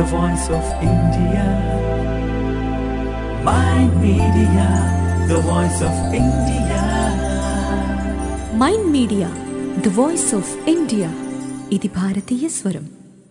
voice of India. Mind Media, the voice of India. Mind Media the voice of India ఇది భారతీయ స్వరం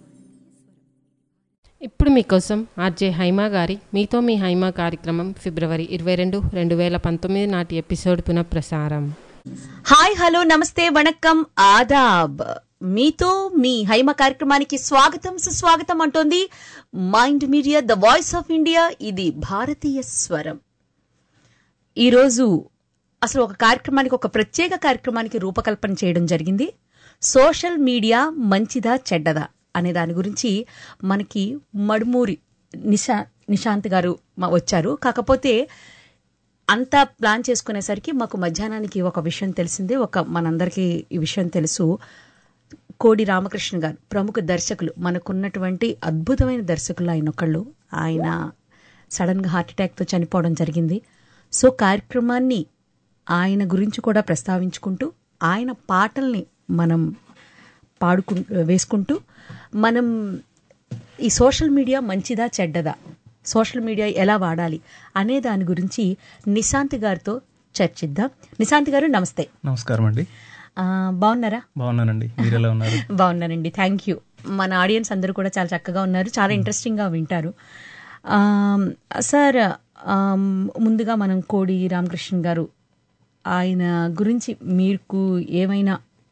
ఇప్పుడు మీకోసం ఆర్జే హైమా గారి మీతో మీ హైమా కార్యక్రమం ఫిబ్రవరి ఇరవై రెండు రెండు వేల పంతొమ్మిది నాటి ఎపిసోడ్ పునఃప్రసారం హాయ్ హలో నమస్తే వణక్కం ఆదాబ్ మీతో మీ హైమ కార్యక్రమానికి స్వాగతం సుస్వాగతం అంటోంది Mind Media the voice of India ఇది భారతీయ స్వరం ఈరోజు అసలు ఒక కార్యక్రమానికి ఒక ప్రత్యేక కార్యక్రమానికి రూపకల్పన చేయడం జరిగింది సోషల్ మీడియా మంచిదా చెడ్డదా అనే దాని గురించి మనకి మడుమూరి నిశా నిశాంత్ గారు మ- వచ్చారు కాకపోతే అంతా ప్లాన్ చేసుకునేసరికి మాకు మధ్యాహ్నానికి ఒక విషయం తెలిసిందే ఒక మనందరికీ ఈ విషయం తెలుసు కోడి రామకృష్ణ గారు ప్రముఖ దర్శకులు మనకున్నటువంటి అద్భుతమైన దర్శకులు ఆయన ఒకళ్ళు ఆయన సడన్గా హార్ట్ అటాక్తో చనిపోవడం జరిగింది సో కార్యక్రమాన్ని ఆయన గురించి కూడా ప్రస్తావించుకుంటూ ఆయన పాటల్ని మనం పాడుకు వేసుకుంటూ మనం ఈ సోషల్ మీడియా మంచిదా చెడ్డదా సోషల్ మీడియా ఎలా వాడాలి అనే దాని గురించి నిశాంత్ గారితో చర్చిద్దాం నిశాంత్ గారు నమస్తే నమస్కారం అండి ఆ, బాగున్నారా బాగున్నానండి మీరు ఎలా ఉన్నారు బాగున్నానండి థ్యాంక్ యూ మన ఆడియన్స్ అందరూ కూడా చాలా చక్కగా ఉన్నారు చాలా ఇంట్రెస్టింగ్గా వింటారు ఆమ్, సార్ ఆమ్, ముందుగా మనం కోడి రామకృష్ణ గారు ఆయన గురించి మీకు ఏమైనా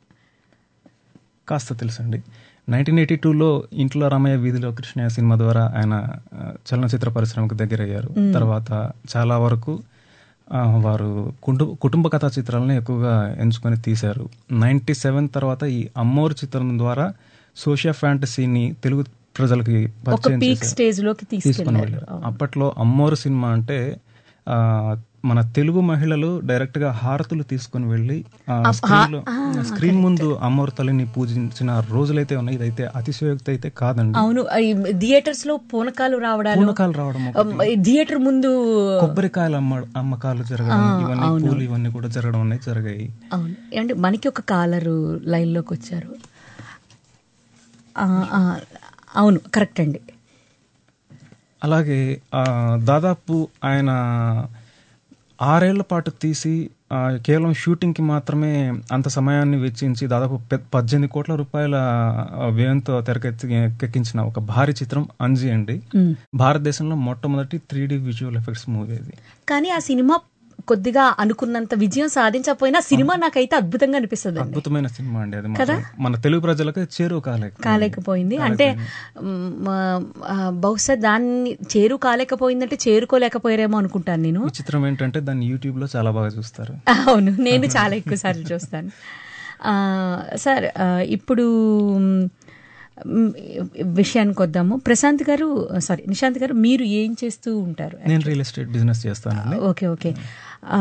కాస్త తెలుసండి నైన్టీన్ ఎయిటీ టూలో ఇంట్లో రామయ్య వీధిలో కృష్ణయ్య సినిమా ద్వారా ఆయన ఆ, చలనచిత్ర పరిశ్రమకు దగ్గరయ్యారు తర్వాత చాలా వరకు ఆ, వారు కుటుంబ కుటుంబ కథా చిత్రాలను ఎక్కువగా ఎంచుకొని తీశారు నైన్టీ సెవెన్ తర్వాత ఈ అమ్మోరు చిత్రం ద్వారా సోషియా ఫ్యాంటసీని తెలుగు ప్రజలకి ఒక పరిచయం పీక్ చేశారు. స్టేజ్ లోకి తీసుకొని తీసుకెళ్లారు వెళ్ళారు అప్పట్లో అమ్మోరు సినిమా అంటే ఆ, మన తెలుగు మహిళలు డైరెక్ట్ గా హారతులు తీసుకొని వెళ్ళి ఆ, స్క్రీన్ లో స్క్రీన్ ముందు అమ్మోరు తల్లిని పూజించిన రోజులైతే ఉన్నాయి ఇదైతే అతిశయోక్తి అయితే కాదండి అవును ఈ థియేటర్స్ లో పూనకాలు రావడాలు పూనకాలు రావడం ఒకటి. అమ్, ఈ థియేటర్ ముందు కొబ్బరికాయల అమ్మ అమ్మకాలు జరగడం ఇవన్నీ పూలు ఇవన్నీ కూడా జరగడం అనేది జరిగాయి అవును అంటే మనకి ఒక కాలరు లైన్లోకి వచ్చారు ఆ, ఆ, అవును కరెక్ట్ అండి అలాగే ఆ, దాదాపు ఆయన ఆరేళ్ల పాటు తీసి ఆ, కేవలం షూటింగ్కి మాత్రమే అంత సమయాన్ని వెచ్చించి దాదాపు పె- పద్దెనిమిది కోట్ల రూపాయల ఆ, వ్యయంతో తెరకెత్తి ఎక్కించిన ఒక భారీ చిత్రం అంజీ అండి భారతదేశంలో మొట్టమొదటి three D visual effects movie అది కానీ ఆ సినిమా కొద్దిగా అనుకున్నంత విజయం సాధించకపోయినా సినిమా నాకైతే అద్భుతంగా అనిపిస్తుంది అద్భుతమైన సినిమా అండి అది మాత్రం. మన తెలుగు ప్రజలకు చేరువ కాలేక కాలేకపోయింది అంటే మ్, ఆ, బహుశా దాన్ని చేరు కాలేకపోయిందంటే చేరుకోలేకపోయారేమో అనుకుంటాను నేను ఈ చిత్రం ఏంటంటే దాన్ని యూట్యూబ్ లో చాలా బాగా చూస్తారు అవును నేను చాలా ఎక్కువ సార్లు చూస్తాను ఆ, సార్ ఆ, ఇప్పుడు మ్, విషయానికి వద్దాము ప్రశాంత్ గారు సారీ నిశాంత్ గారు మీరు ఏం చేస్తూ ఉంటారు నేను రియల్ ఎస్టేట్ బిజినెస్ చేస్తానండి ఓకే ఓకే ఆ,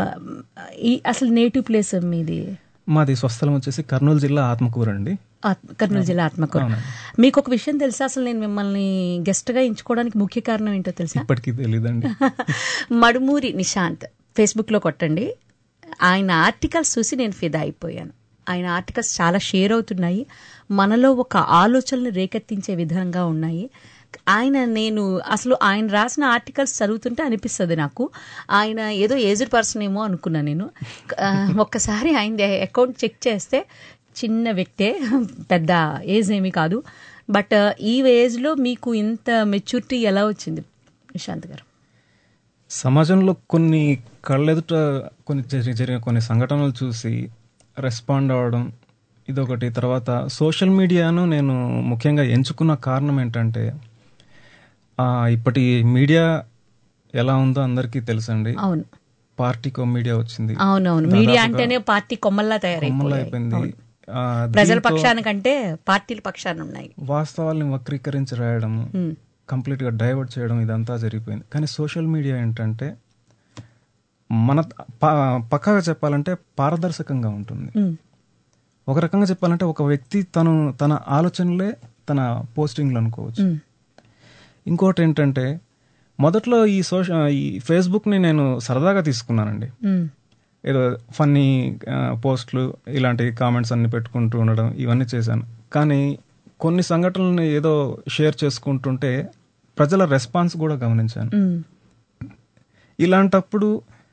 ఈ అసలు నేటివ్ ప్లేస్ మీది మాది స్వస్థలం వచ్చేసి కర్నూలు జిల్లా ఆత్మకూరు అండి ఆత్మ- కర్నూలు జిల్లా ఆత్మకూరు మీకు ఒక విషయం తెలుసా అసలు నేను మిమ్మల్ని గెస్ట్ గా ఎంచుకోవడానికి ముఖ్య కారణం ఏంటో తెలుసా ఇప్పటికీ తెలీదండి మడుమూరి నిశాంత్ ఫేస్బుక్ లో కొట్టండి ఆయన ఆర్టికల్స్ చూసి నేను ఫిదా అయిపోయాను ఆయన ఆర్టికల్స్ చాలా షేర్ అవుతున్నాయి మనలో ఒక ఆలోచనలు రేకెత్తించే విధంగా ఉన్నాయి ఆయన నేను అసలు ఆయన రాసిన ఆర్టికల్స్ చదువుతుంటే అనిపిస్తుంది నాకు ఆయన ఏదో ఏజ్డ్ పర్సన్ ఏమో అనుకున్నా నేను ఆ, ఒక్కసారి ఆయన అకౌంట్ చెక్ చేస్తే చిన్న వ్యక్తే పెద్ద ఏజ్ ఏమీ కాదు బట్ ఈ ఏజ్లో మీకు ఇంత మెచ్యూరిటీ ఎలా వచ్చింది నిశాంత్ గారు సమాజంలో కొన్ని కళ్ళెదుట కొన్ని జరి- జరిగిన కొన్ని సంఘటనలు చూసి రెస్పాండ్ అవ్వడం ఇదొకటి తర్వాత సోషల్ మీడియాను నేను ముఖ్యంగా ఎంచుకున్న కారణం ఏంటంటే ఆ, ఇప్పటి మీడియా ఎలా ఉందో అందరికీ తెలుసండి అవును పార్టీకో మీడియా వచ్చింది అవునవును మీడియా అంటేనే పార్టీ కొమ్మల్లా కొమ్మలా తయారైపోయాయి అయిపోయింది ఆ, ప్రజల దీంతో పక్షానికంటే పార్టీల పక్షాన ఉన్నాయి వాస్తవాల్ని వక్రీకరించి రాయడం కంప్లీట్ గా డైవర్ట్ చేయడం ఇదంతా జరిగిపోయింది కానీ సోషల్ మీడియా ఏంటంటే మన ప- పక్కాగా చెప్పాలంటే పారదర్శకంగా ఉంటుంది ఉమ్, ఒక రకంగా చెప్పాలంటే ఒక వ్యక్తి తను తన ఆలోచనలే తన పోస్టింగ్లు అనుకోవచ్చు ఉమ్, ఇంకోటి ఏంటంటే మొదట్లో ఈ సోషల్ ఈ ఫేస్బుక్ని నేను సరదాగా తీసుకున్నానండి ఉమ్, ఏదో ఫన్నీ పోస్ట్లు ఇలాంటి కామెంట్స్ అన్ని పెట్టుకుంటూ ఉండడం ఇవన్నీ చేశాను కానీ కొన్ని సంఘటనలను ఏదో షేర్ చేసుకుంటుంటే ప్రజల రెస్పాన్స్ కూడా గమనించాను ఉమ్, ఇలాంటప్పుడు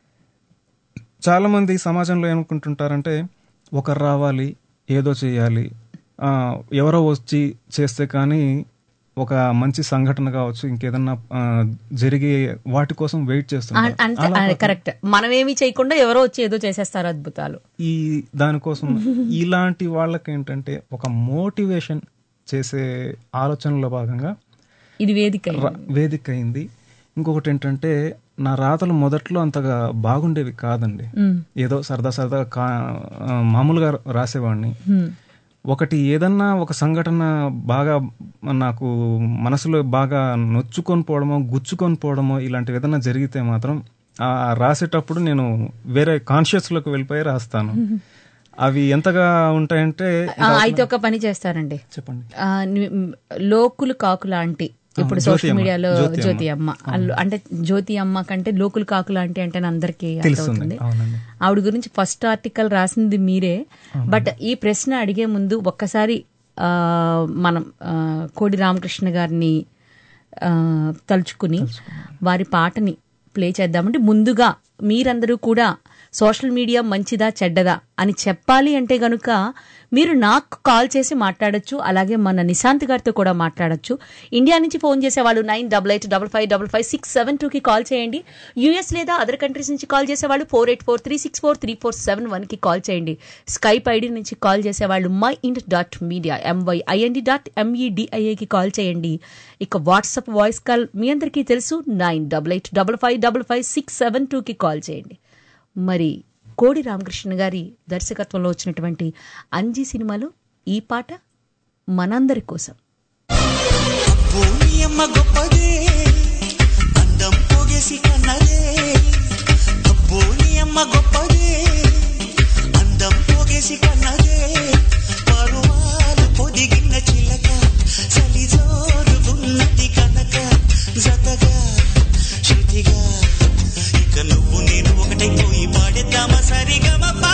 చాలా మంది సమాజంలో ఏమనుకుంటుంటారంటే ఒకరు రావాలి ఏదో చేయాలి ఆ, ఎవరో వచ్చి చేస్తే కానీ ఒక మంచి సంఘటన కావచ్చు ఇంకేదన్నా ఆ, జరిగే వాటి కోసం వెయిట్ అన్- చేస్తుంటారు అంతే అది కరెక్ట్ మనం ఏమీ చేయకుండా ఎవరో వచ్చి ఏదో చేసేస్తారు అద్భుతాలు ఈ దానికోసం ఇలాంటి వాళ్ళకి ఏంటంటే ఒక మోటివేషన్ చేసే ఆలోచనలో భాగంగా ఇది వేదిక ర- వేదిక అయింది ఇంకొకటి ఏంటంటే నా రాతలు మొదట్లో అంతగా బాగుండేవి కాదండి ఉమ్, ఏదో సరదా సరదా కా ఆ, మామూలుగా రాసేవాడిని ఉమ్, ఒకటి ఏదన్నా ఒక సంఘటన బాగా నాకు మనసులో బాగా నొచ్చుకొని పోవడమో గుచ్చుకొని పోవడమో ఇలాంటివి ఏదన్నా జరిగితే మాత్రం ఆ రాసేటప్పుడు నేను వేరే కాన్షియస్లోకి వెళ్ళిపోయి రాస్తాను అవి ఎంతగా ఉంటాయంటే ఆ, అయితే ఒక పని చేస్తారండి చెప్పండి ఆ, ని- మ్, లోకులు కాకు లాంటి ఇప్పుడు జ్యోతి సోషల్ అమ్మ, మీడియాలో జ్యోతి జ్యోతి అమ్మ అల్లు- అంటే జ్యోతి అమ్మ కంటే లోకులు కాకు లాంటి అంటే అందరికీ తెలుస్తుంది అర్థమవుతుంది అవునండి ఆవిడ గురించి ఫస్ట్ ఆర్టికల్ రాసింది మీరే బట్ ఈ ప్రశ్న అడిగే ముందు ఒక్కసారి ఆ, మనం ఆ, కోడి రామకృష్ణ గారిని ఆ, తలుచుకుని వారి పాటని ప్లే చేద్దామంటే ముందుగా మీరందరూ కూడా సోషల్ మీడియా మంచిదా చెడ్డదా అని చెప్పాలి అంటే గనుక మీరు నాకు కాల్ చేసి మాట్లాడొచ్చు అలాగే మన నిశాంత్ గారితో కూడా మాట్లాడొచ్చు ఇండియా నుంచి ఫోన్ చేసే వాళ్ళు nine double eight double five double five six seven టూకి కాల్ చేయండి యూఎస్ లేదా అదర్ కంట్రీస్ నుంచి కాల్ చేసేవాళ్ళు four eight four three six four three four seven వన్కి కాల్ చేయండి స్కైప్ ఐడి నుంచి కాల్ చేసేవాళ్ళు mind dot media M Y I N D dot ఎంఈడిఐఏకి కాల్ చేయండి ఇక వాట్సాప్ వాయిస్ కాల్ మీ అందరికీ తెలుసు nine double eight double five double five six seven టూకి కాల్ చేయండి మరి కోడి రామకృష్ణ గారి దర్శకత్వంలో వచ్చినటువంటి అంజీ సినిమాలో ఈ పాట మనందరి కోసం భూమియమ్మ గొప్పదే అందం పొగేసి కన్నదే భూమియమ్మ గొప్పదే అందం పొగేసి కన్నదే పరువాలు పొదిగిన చిలక సలిజోరుగున్నది కనుక జతగా శృతిగా ఇక నువ్వు నేను ఒకటైపోయి పాడేద్దామా సరిగమపా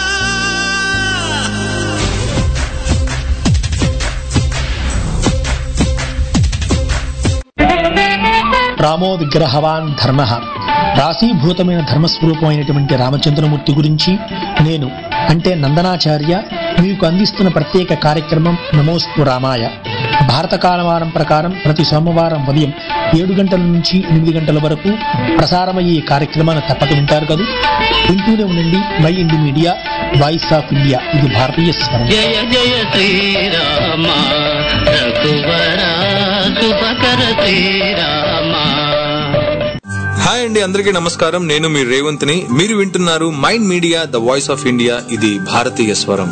రామో విగ్రహవాన్ ధర్మ రాశీభూతమైన ధర్మస్వరూపమైనటువంటి రామచంద్రమూర్తి గురించి నేను అంటే నందనాచార్య మీకు అందిస్తున్న ప్రత్యేక కార్యక్రమం నమోస్తు రామాయ భారత కాలమానం ప్రకారం ప్రతి సోమవారం ఉదయం ఏడు గంటల నుంచి ఎనిమిది గంటల వరకు ప్రసారమయ్యే ఈ కార్యక్రమాన్ని తప్పక వింటారు కదా వింటూనే ఉండండి Mind Media voice of India ఇది భారతీయ స్వరం జయ జయ శ్రీరామ రఘువర శుభకర శ్రీరామ హాయ్ అండి అందరికీ నమస్కారం నేను మీ రేవంత్ని మీరు వింటున్నారు Mind Media the voice of India ఇది భారతీయ స్వరం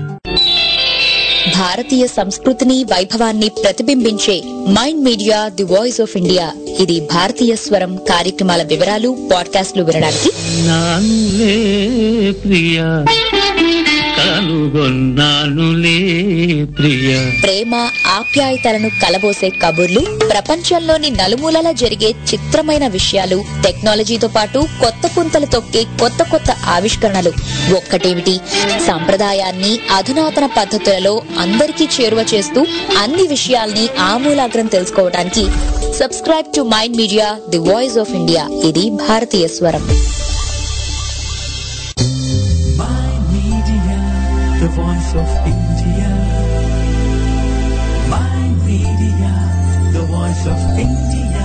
భారతీయ సంస్కృతిని వైభవాన్ని ప్రతిబింబించే Mind Media the voice of India ఇది భారతీయ స్వరం కార్యక్రమాల వివరాలు పాడ్కాస్ట్లు వినడానికి నానులే ప్రియ కనుగొన్నానులే ప్రియ ప్రేమ ఆప్యాయతలను కలబోసే కబుర్లు ప్రపంచంలోని నలుమూలల జరిగే చిత్రమైన విషయాలు టెక్నాలజీతో పాటు కొత్త పుంతలు తొక్కే కొత్త కొత్త ఆవిష్కరణలు ఒక్కటేమిటి సంప్రదాయాన్ని అధునాతన పద్ధతులలో అందరికీ చేరువ చేస్తూ అన్ని విషయాల్ని ఆమూలాగ్రం తెలుసుకోవడానికి subscribe to Mind Media the voice of India ఇది భారతీయ స్వరం Mind Media, the voice of India. Mind Media, the voice of India.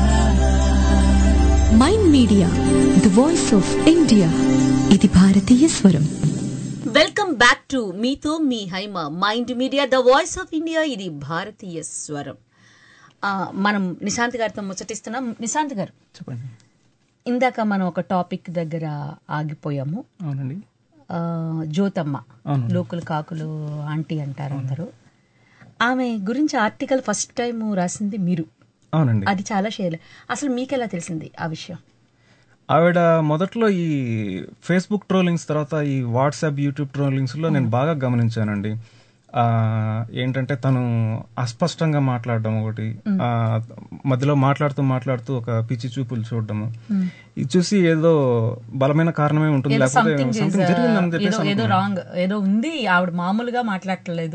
Mind Media the voice of India ఇది భారతీయ స్వరం వెల్కమ్ బ్యాక్ టు మీతో మీ Haima Mind Media the voice of India ఇది భారతీయ స్వరం ఆ, మనం నిశాంత్ గారితో ముచ్చటిస్తున్నాం నిశాంత్ గారు చెప్పండి ఇందాక మనం ఒక టాపిక్ దగ్గర ఆగిపోయాము అవునండి ఆ, జ్యోతమ్మ అవును. లోకులు కాకులు ఆంటీ అంటారు అందరూ ఆమె గురించి ఆర్టికల్ ఫస్ట్ టైం రాసింది మీరు అవునండి అది చాలా షేర్ అసలు మీకెలా తెలిసింది ఆ విషయం ఆవిడ మొదట్లో ఈ ఫేస్బుక్ ట్రోలింగ్స్ తర్వాత ఈ వాట్సాప్ యూట్యూబ్ ట్రోలింగ్స్ లో నేను బాగా గమనించానండి ఆ, ఏంటంటే తను అస్పష్టంగా మాట్లాడడం ఒకటి ఆ, మధ్యలో మాట్లాడుతూ మాట్లాడుతూ ఒక పిచ్చి చూపులు చూడడము ఇది చూసి ఏదో బలమైన కారణమే ఉంటుంది ఏదో లేకపోతే something is, సంథింగ్ జరిగిందని ఏదో చెప్పేసి ఏదో అనుకున్నాను. రాంగ్ ఏదో ఉంది ఆవిడ మామూలుగా మాట్లాడట్లేదు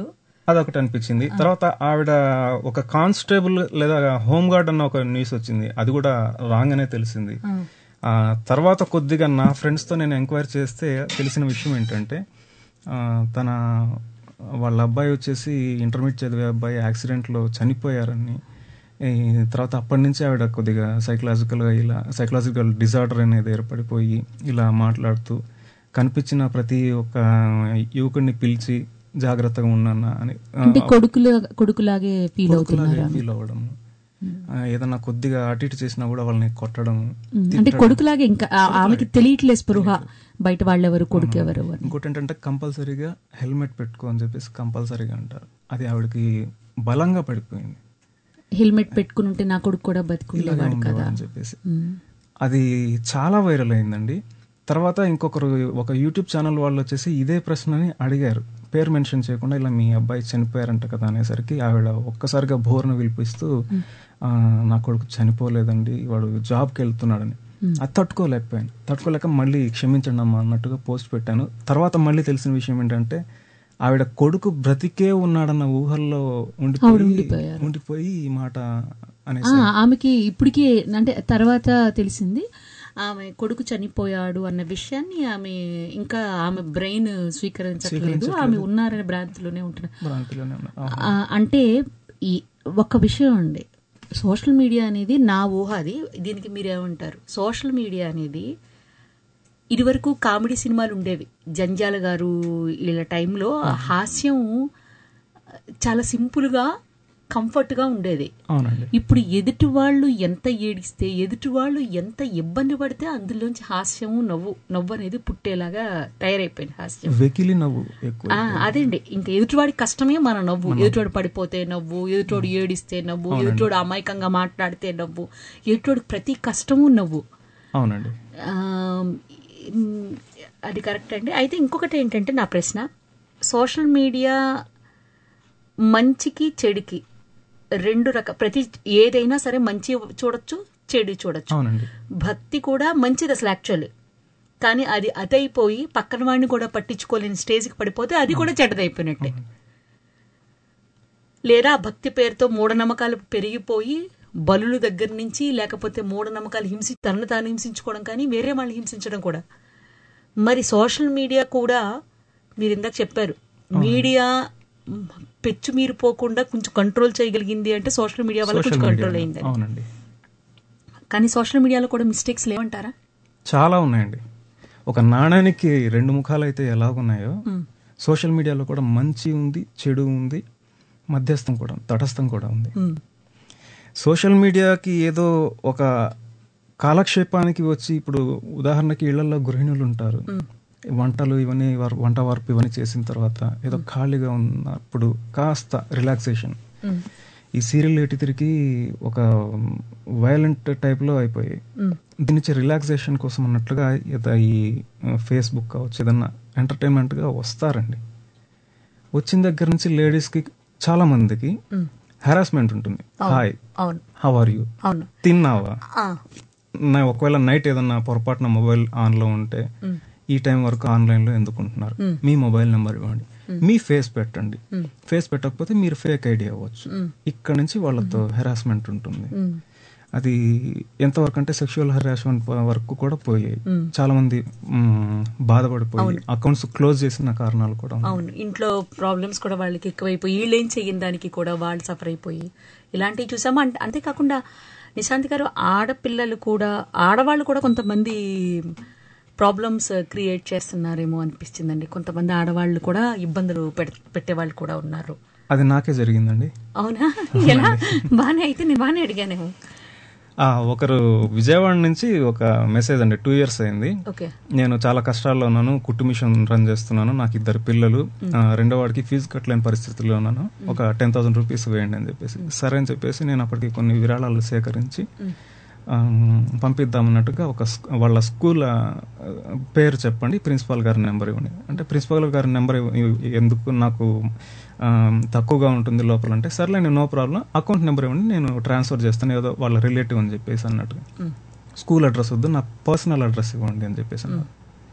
అదొకటి అనిపించింది తర్వాత ఆవిడ ఒక కానిస్టేబుల్ లేదా హోమ్ గార్డ్ అన్న ఒక న్యూస్ వచ్చింది అది కూడా రాంగ్ అనే తెలిసింది ఆ తర్వాత కొద్దిగా నా ఫ్రెండ్స్తో నేను ఎంక్వైరీ చేస్తే తెలిసిన విషయం ఏంటంటే ఆ, తన వాళ్ళ అబ్బాయి వచ్చేసి ఇంటర్మీడియట్ చదివే అబ్బాయి యాక్సిడెంట్లో చనిపోయారని ఈ తర్వాత అప్పటి నుంచి ఆవిడ కొద్దిగా సైకలాజికల్గా ఇలా సైకలాజికల్ డిజార్డర్ అనేది ఏర్పడిపోయి ఇలా మాట్లాడుతూ కనిపించిన ప్రతి ఒక్క యువకుడిని పిలిచి జాగ్రత్తగా ఉన్నాన్న అని ఆ, అంటే కొడుకులు కొడుకులాగే ఫీల్ అవుతున్నారా ఫీల్ అవ్వడం ఆ, ఏదన్నా కొద్దిగా అటు ఇటు చేసినా కూడా వాళ్ళని కొట్టడం ఉమ్, అంటే కొడుకులాగే ఇంకా ఆ- ఆమెకి తెలియట్లేదు స్పృహ బయట వాళ్ళెవరు కొడుకు ఎవరు అని ఇంకోటి ఏంటంటే కంపల్సరీగా హెల్మెట్ పెట్టుకో అని చెప్పేసి కంపల్సరీగా అంటారు అది ఆవిడకి బలంగా పడిపోయింది హెల్మెట్ పెట్టుకుని ఉంటే నా కొడుకు కూడా బతుకుండేవాడు ఉండేవాడు కదా అని చెప్పేసి ఉమ్. అది చాలా వైరల్ అయిందండి తర్వాత ఇంకొకరు ఒక యూట్యూబ్ ఛానల్ వాళ్ళు వచ్చేసి ఇదే ప్రశ్నని అడిగారు పేరు మెన్షన్ చేయకుండా ఇలా మీ అబ్బాయి చనిపోయారంట కదా అనేసరికి ఆవిడ ఒక్కసారిగా బోర్ను విలిపిస్తూ "ఆ, నా కొడుకు చనిపోలేదండి వాడు జాబ్కి వెళ్తున్నాడని అది తట్టుకోలేకపోయాను తట్టుకోలేక మళ్ళీ క్షమించండి అమ్మా అన్నట్టుగా పోస్ట్ పెట్టాను తర్వాత మళ్ళీ తెలిసిన విషయం ఏంటంటే ఆవిడ కొడుకు బ్రతికే ఉన్నాడన్న ఊహల్లో ఉండిపోయి ఉండిపోయారు. ఉండిపోయి ఈ మాట ఆ, అనేసి ఆమెకి ఇప్పటికీ అంటే తర్వాత తెలిసింది ఆమె కొడుకు చనిపోయాడు అన్న విషయాన్ని ఆమె ఇంకా ఆమె బ్రెయిన్ స్వీకరించట్లేదు ఆమె ఉన్నారనే భ్రాంతిలోనే ఉంటున్నారు భ్రాంతిలోనే ఉన్నా ఆ, అంటే ఈ ఒక విషయం అండి సోషల్ మీడియా అనేది నా ఊహ అది దీనికి మీరేమంటారు సోషల్ మీడియా అనేది ఇదివరకు కామెడీ సినిమాలు ఉండేవి జంజాల గారు వీళ్ళ టైంలో హాస్యం చాలా సింపుల్గా కంఫర్ట్గా ఉండేది అవునండి ఇప్పుడు ఎదుటి వాళ్ళు ఎంత ఏడిస్తే ఎదుటి వాళ్ళు ఎంత ఇబ్బంది పడితే అందులోంచి హాస్యము నవ్వు నవ్వు అనేది పుట్టేలాగా తయారైపోయింది హాస్యం వెకిలి నవ్వు ఎక్కువ ఆ, అదేండి ఇంకా ఎదుటివాడి కష్టమే మన నవ్వు ఎదుటివాడు పడిపోతే నవ్వు ఎదుటివాడు ఏడిస్తే నవ్వు ఎదుటివాడు అమాయకంగా మాట్లాడితే నవ్వు ఎదుటివాడికి ప్రతి కష్టము నవ్వు అవునండి ఆ, మ్, అది కరెక్ట్ అండి అయితే ఇంకొకటి ఏంటంటే నా ప్రశ్న సోషల్ మీడియా మంచికి చెడుకి రెండు రక ప్రతి ఏదైనా సరే మంచి చూడొచ్చు చెడు చూడొచ్చు అవునండి భక్తి కూడా మంచిది అసలు యాక్చువల్లీ కానీ అది అదైపోయి పక్కన వాడిని కూడా పట్టించుకోలేని స్టేజ్కి పడిపోతే అది కూడా చెడ్డదైపోయినట్టే లేదా భక్తి పేరుతో మూఢనమ్మకాలు పెరిగిపోయి బలుల దగ్గర నుంచి లేకపోతే మూఢనమ్మకాలు హింసి తనను తాను హింసించుకోవడం కానీ వేరే వాళ్ళని హింసించడం కూడా మరి సోషల్ మీడియా కూడా మీరు ఇందాక చెప్పారు మీడియా మ్, పెచ్చు మీరు పోకుండా కొంచెం కంట్రోల్ చేయగలిగింది అంటే సోషల్ మీడియా వల్ల సోషల్ కొంచెం మీడియా కంట్రోల్ అయింది అవునండి కానీ సోషల్ మీడియాలో కూడా మిస్టేక్స్ లేవంటారా చాలా ఉన్నాయండి ఒక నాణానికి రెండు ముఖాలు అయితే ఎలాగున్నాయో సోషల్ మీడియాలో కూడా మంచి ఉంది చెడు ఉంది మధ్యస్థం కూడా తటస్థం కూడా ఉంది మ్, సోషల్ మీడియాకి ఏదో ఒక కాలక్షేపానికి వచ్చి ఇప్పుడు ఉదాహరణకి ఇళ్లలో గృహిణులు ఉంటారు వంటలు ఇవన్నీ వర్- వంట వార్పు ఇవన్నీ చేసిన తర్వాత ఏదో ఖాళీగా ఉన్నప్పుడు కాస్త రిలాక్సేషన్ ఈ సీరియల్ తిరిగి ఒక వైలెంట్ టైప్లో అయిపోయాయి దీని నుంచి రిలాక్సేషన్ కోసం అన్నట్లుగా ఏదో ఈ ఫేస్బుక్ కావచ్చు ఏదన్నా ఎంటర్టైన్మెంట్గా వస్తారండి వచ్చిన దగ్గర నుంచి లేడీస్కి చాలా మందికి హెరాస్మెంట్ ఉంటుంది హాయ్ అవును హౌ ఆర్ యూ అవును తిన్నావా ఆ, నా ఒకవేళ నైట్ ఏదన్నా పొరపాటున మొబైల్ ఆన్ లో ఉంటే ఈ టైం వరకు ఆన్లైన్ లో ఎందుకు ఉంటున్నారు మీ మొబైల్ నెంబర్ ఇవ్వండి మీ ఫేస్ పెట్టండి ఫేస్ పెట్టకపోతే మీరు ఫేక్ ఐడి అవ్వచ్చు ఇక్కడ నుంచి వాళ్ళతో హెరాస్మెంట్ ఉంటుంది అది ఎంతవరకు అంటే సెక్షువల్ హెరాస్మెంట్ వరకు కూడా పోయాయి చాలా మంది మ్, బాధపడిపోయి అకౌంట్స్ క్లోజ్ చేసిన కారణాలు కూడా ఉన్నాయి. అవును ఇంట్లో ప్రాబ్లమ్స్ కూడా వాళ్ళకి ఎక్కువైపోయి వీళ్ళు ఏం చెయ్యని దానికి కూడా వాళ్ళు సఫర్ అయిపోయి ఇలాంటివి చూసాము అంతే అంతేకాకుండా నిశాంత్ గారు ఆడపిల్లలు కూడా ఆడవాళ్ళు కూడా కొంతమంది ప్రాబ్లమ్స్ క్రియేట్ చేస్తున్నారేమో అనిపిస్తుందండి కొంతమంది ఆడవాళ్ళు కూడా ఇబ్బందులు పెడ- పెట్టేవాళ్ళు కూడా ఉన్నారు అది నాకే జరిగిందండి అవునా ఎలా బానే అయితే నేను బానే అడిగానేమో ఆ, ఒకరు విజయవాడ నుంచి ఒక మెసేజ్ అండి టూ ఇయర్స్ అయింది ఓకే నేను చాలా కష్టాల్లో ఉన్నాను కుట్టు మిషన్ రన్ చేస్తున్నాను నాకు ఇద్దరు పిల్లలు ఆ, రెండో వాడికి ఫీజు కట్టలేని పరిస్థితుల్లో ఉన్నాను ఒక టెన్ థౌసండ్ రూపీస్ వేయండి అని చెప్పేసి సరే అని చెప్పేసి నేను అప్పటికి కొన్ని విరాళాలు సేకరించి ఆ, పంపిద్దామన్నట్టుగా ఒక స్క్- వాళ్ళ స్కూల్ ఆ, పేరు చెప్పండి ప్రిన్సిపాల్ గారి నెంబర్ ఇవ్వండి అంటే ప్రిన్సిపాల్ గారి నెంబర్ ఎందుకు నాకు ఆ, తక్కువగా ఉంటుంది లోపల అంటే సర్లే నేను నో ప్రాబ్లం అకౌంట్ నెంబర్ ఇవ్వండి నేను ట్రాన్స్ఫర్ చేస్తాను ఏదో వాళ్ళ రిలేటివ్ అని చెప్పేసి అన్నట్టుగా స్కూల్ అడ్రస్ వద్దు నా పర్సనల్ అడ్రస్ ఇవ్వండి అని చెప్పేసి అన్నారు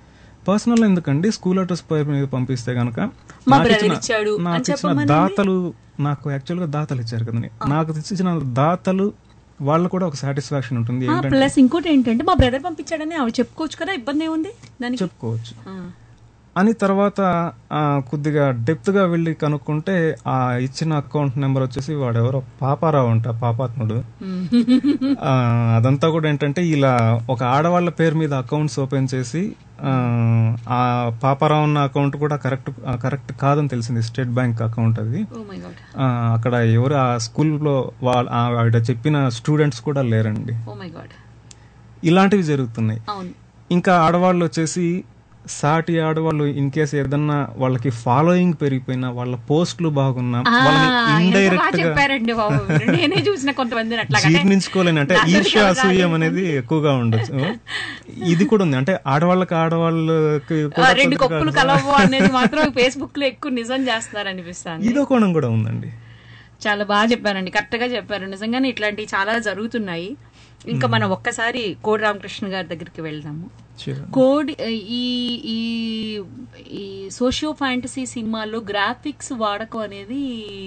పర్సనల్ ఎందుకండి స్కూల్ అడ్రస్ పేరు మీద పంపిస్తే గనక మా నాకు brother ఇచ్చిన- ఇచ్చాడు అని నాకు ఇచ్చిన చెప్పమనండి. దాతలు నాకు యాక్చువల్ గా దాతలు ఇచ్చారు కదండి నాకు ఇచ్చిన దాతలు వాళ్ళు కూడా ఒక సాటిస్ఫాక్షన్ ఉంటుంది ఏంటంటే ప్లస్ ఇంకోటి ఏంటంటే మా బ్రదర్ పంపించాడని ఆవిడ చెప్పుకోవచ్చు కదా ఇబ్బంది ఏముంది దానికి చెప్పుకోవచ్చు ఆ. అని తర్వాత ఆ, కొద్దిగా డెప్త్ గా వెళ్ళి కనుక్కుంటే ఆ ఇచ్చిన అకౌంట్ నెంబర్ వచ్చేసి వాడెవరో పాపారావు అంట పాపాత్ముడు ఆ, అదంతా కూడా ఏంటంటే ఇలా ఒక ఆడవాళ్ళ పేరు మీద అకౌంట్స్ ఓపెన్ చేసి ఆ, ఆ పాపారావు ఉన్న అకౌంట్ కూడా కరెక్ట్ కరెక్ట్ కాదని తెలిసింది స్టేట్ బ్యాంక్ అకౌంట్ అది ఓ మై గాడ్ ఆ, అక్కడ ఎవరు ఆ స్కూల్లో వాళ్ళ ఆ ఆవిడ చెప్పిన స్టూడెంట్స్ కూడా లేరండి ఓ మై గాడ్ ఇలాంటివి జరుగుతున్నాయి అవును ఇంకా ఆడవాళ్ళు వచ్చేసి సాటి ఆడవాళ్ళు ఇన్ కేసు ఏదన్నా వాళ్ళకి ఫాలోయింగ్ పెరిగిపోయినా వాళ్ళ పోస్టులు బాగున్నా ఆ, వాళ్ళని ఎంత బాగా ఇండైరెక్ట్ గా చెప్పారండి బాబు మీరు. నేనే చూసిన కొంతమందిని అట్లాగనే. జీర్ణించుకోలేని అంటే నాతోటి ఈర్ష్య ఎవరు అసూయం రాలేదు. అనేది ఎక్కువగా ఉండొచ్చు ఇది కూడా ఉంది అంటే ఆడవాళ్ళకి ఆడవాళ్ళకి ఆ, కూడా రెండు కొద్దిగా- కప్పులు కలవు అనేది మాత్రం ఫేస్బుక్ లో ఎక్కువ నిజం చేస్తున్నారు అనిపిస్తాను ఇదో కోణం కూడా ఉందండి చాలా బాగా చెప్పారండి కరెక్ట్ గా చెప్పారు నిజంగానే ఇట్లాంటివి చాలా జరుగుతున్నాయి ఇంకా మనం ఒక్కసారి కోడి రామకృష్ణ గారి దగ్గరికి వెళ్దాము Sure. కోడి ఈ ఈ ఈ సోషియో ఫ్యాంటసీ సినిమాల్లో గ్రాఫిక్స్ వాడకం అనేది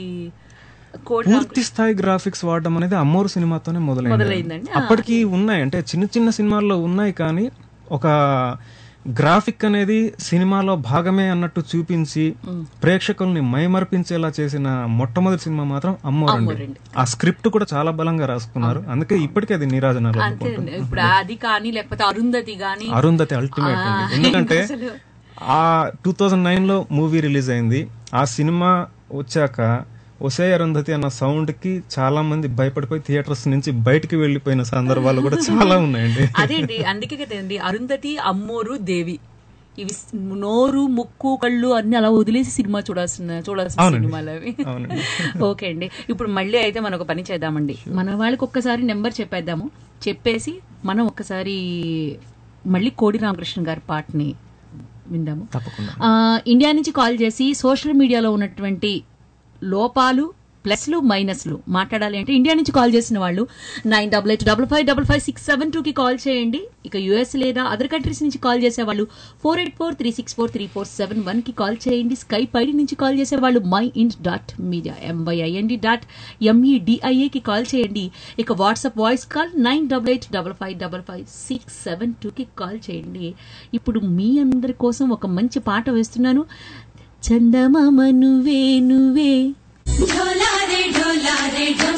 కోడి పూర్తి స్థాయి గ్రాఫిక్స్ వాడడం అనేది అమ్మోరు సినిమాతోనే మొదలైంది మొదలైందండి. ఆ. అప్పటికి ఉన్నాయి అంటే చిన్న చిన్న సినిమాల్లో ఉన్నాయి కానీ ఒక గ్రాఫిక్ అనేది సినిమాలో భాగమే అన్నట్టు చూపించి ప్రేక్షకుల్ని మైమర్పించేలా చేసిన మొట్టమొదటి సినిమా మాత్రం అమ్మోరండి అమ్మోరండి. ఆ స్క్రిప్ట్ కూడా చాలా బలంగా రాసుకున్నారు అందుకే ఇప్పటికీ అది నీరాజనాలు అంతే ఇప్పుడు అది కానీ లేకపోతే అరుంధతి కానీ అరుంధతి అల్టిమేట్ అండి ఆ, ఎందుకంటే అసలు ఆ టూ థౌజండ్ నైన్ లో మూవీ రిలీజ్ అయింది ఆ సినిమా వచ్చాక ఒసే అరుంధతి అన్న సౌండ్ కి చాలా మంది భయపడిపోయి థియేటర్స్ నుంచి బయటికి వెళ్లిపోయిన సందర్భాలు కూడా చాలా ఉన్నాయండి అదేంటి అందుకే కదండి అరుంధతి అమ్మోరు దేవి ఇవి స్- నోరు ముక్కు కళ్ళు అన్ని అలా వదిలేసి సినిమా చూడాల్సిన చూడాల్సిన అవునండి. సినిమాలు అవి అవునండి. ఓకే అండి ఇప్పుడు మళ్ళీ అయితే మనం ఒక పని చేద్దామండి మన వాళ్ళకి ఒక్కసారి నెంబర్ చెప్పేద్దాము చెప్పేసి మనం ఒక్కసారి మళ్ళీ కోడి రామకృష్ణ గారి పాటని విందాము తప్పకుండా ఆ, ఇండియా నుంచి కాల్ చేసి సోషల్ మీడియాలో ఉన్నటువంటి లోపాలు ప్లస్లు మైనస్లు మాట్లాడాలి అంటే ఇండియా నుంచి కాల్ చేసిన వాళ్ళు nine double eight double five double five six seven టూకి కాల్ చేయండి ఇక యుఎస్ లేదా అదర్ కంట్రీస్ నుంచి కాల్ చేసే వాళ్ళు four eight four three six four three four seven one కి కాల్ చేయండి స్కైప్ ఐడి నుంచి కాల్ చేసే వాళ్ళు mind dot media M Y I N D dot M E D I A కి కాల్ చేయండి ఇక WhatsApp voice call nine double eight double five double five six seven టూకి call చేయండి ఇప్పుడు మీ అందరి కోసం ఒక మంచి పాట వేస్తున్నాను చందమామ నువ్వే నువ్వే ढोलारे ढोलारे ढम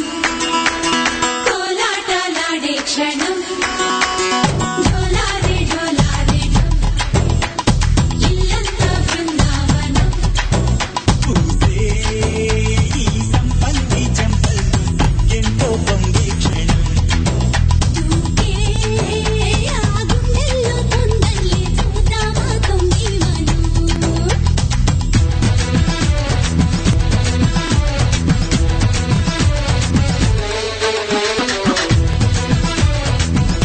कोलाटालाडे क्षणम ढोलारे ढोलारे ढम ఇల్లంతా బృందావనం దూకే ఆ గుండెల్లో తొందల్లి చూద్దామా తొంగి మనం నీ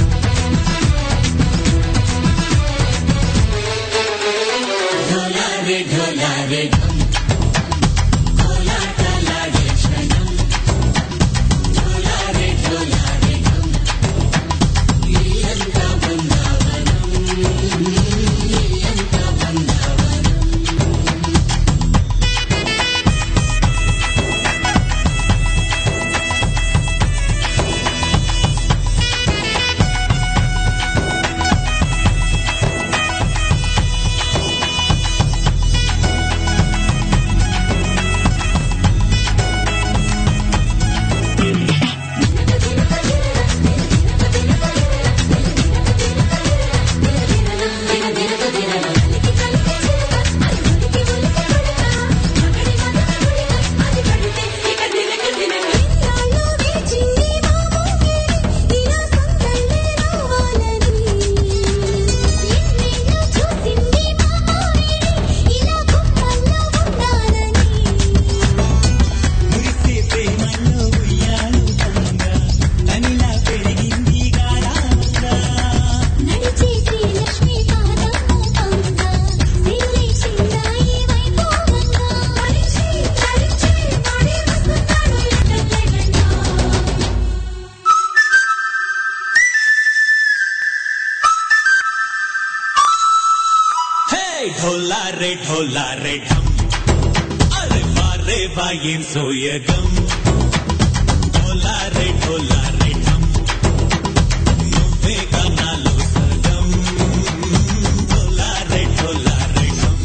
ఢోలా రే ఢోలా రే ఢమ్ అరే వారే వాయేం సోయగం ఢోలా రే ఢోలా రే ఢమ్ నువ్వే కనాలో సగం ఢోలా రే ఢోలా రే ఢమ్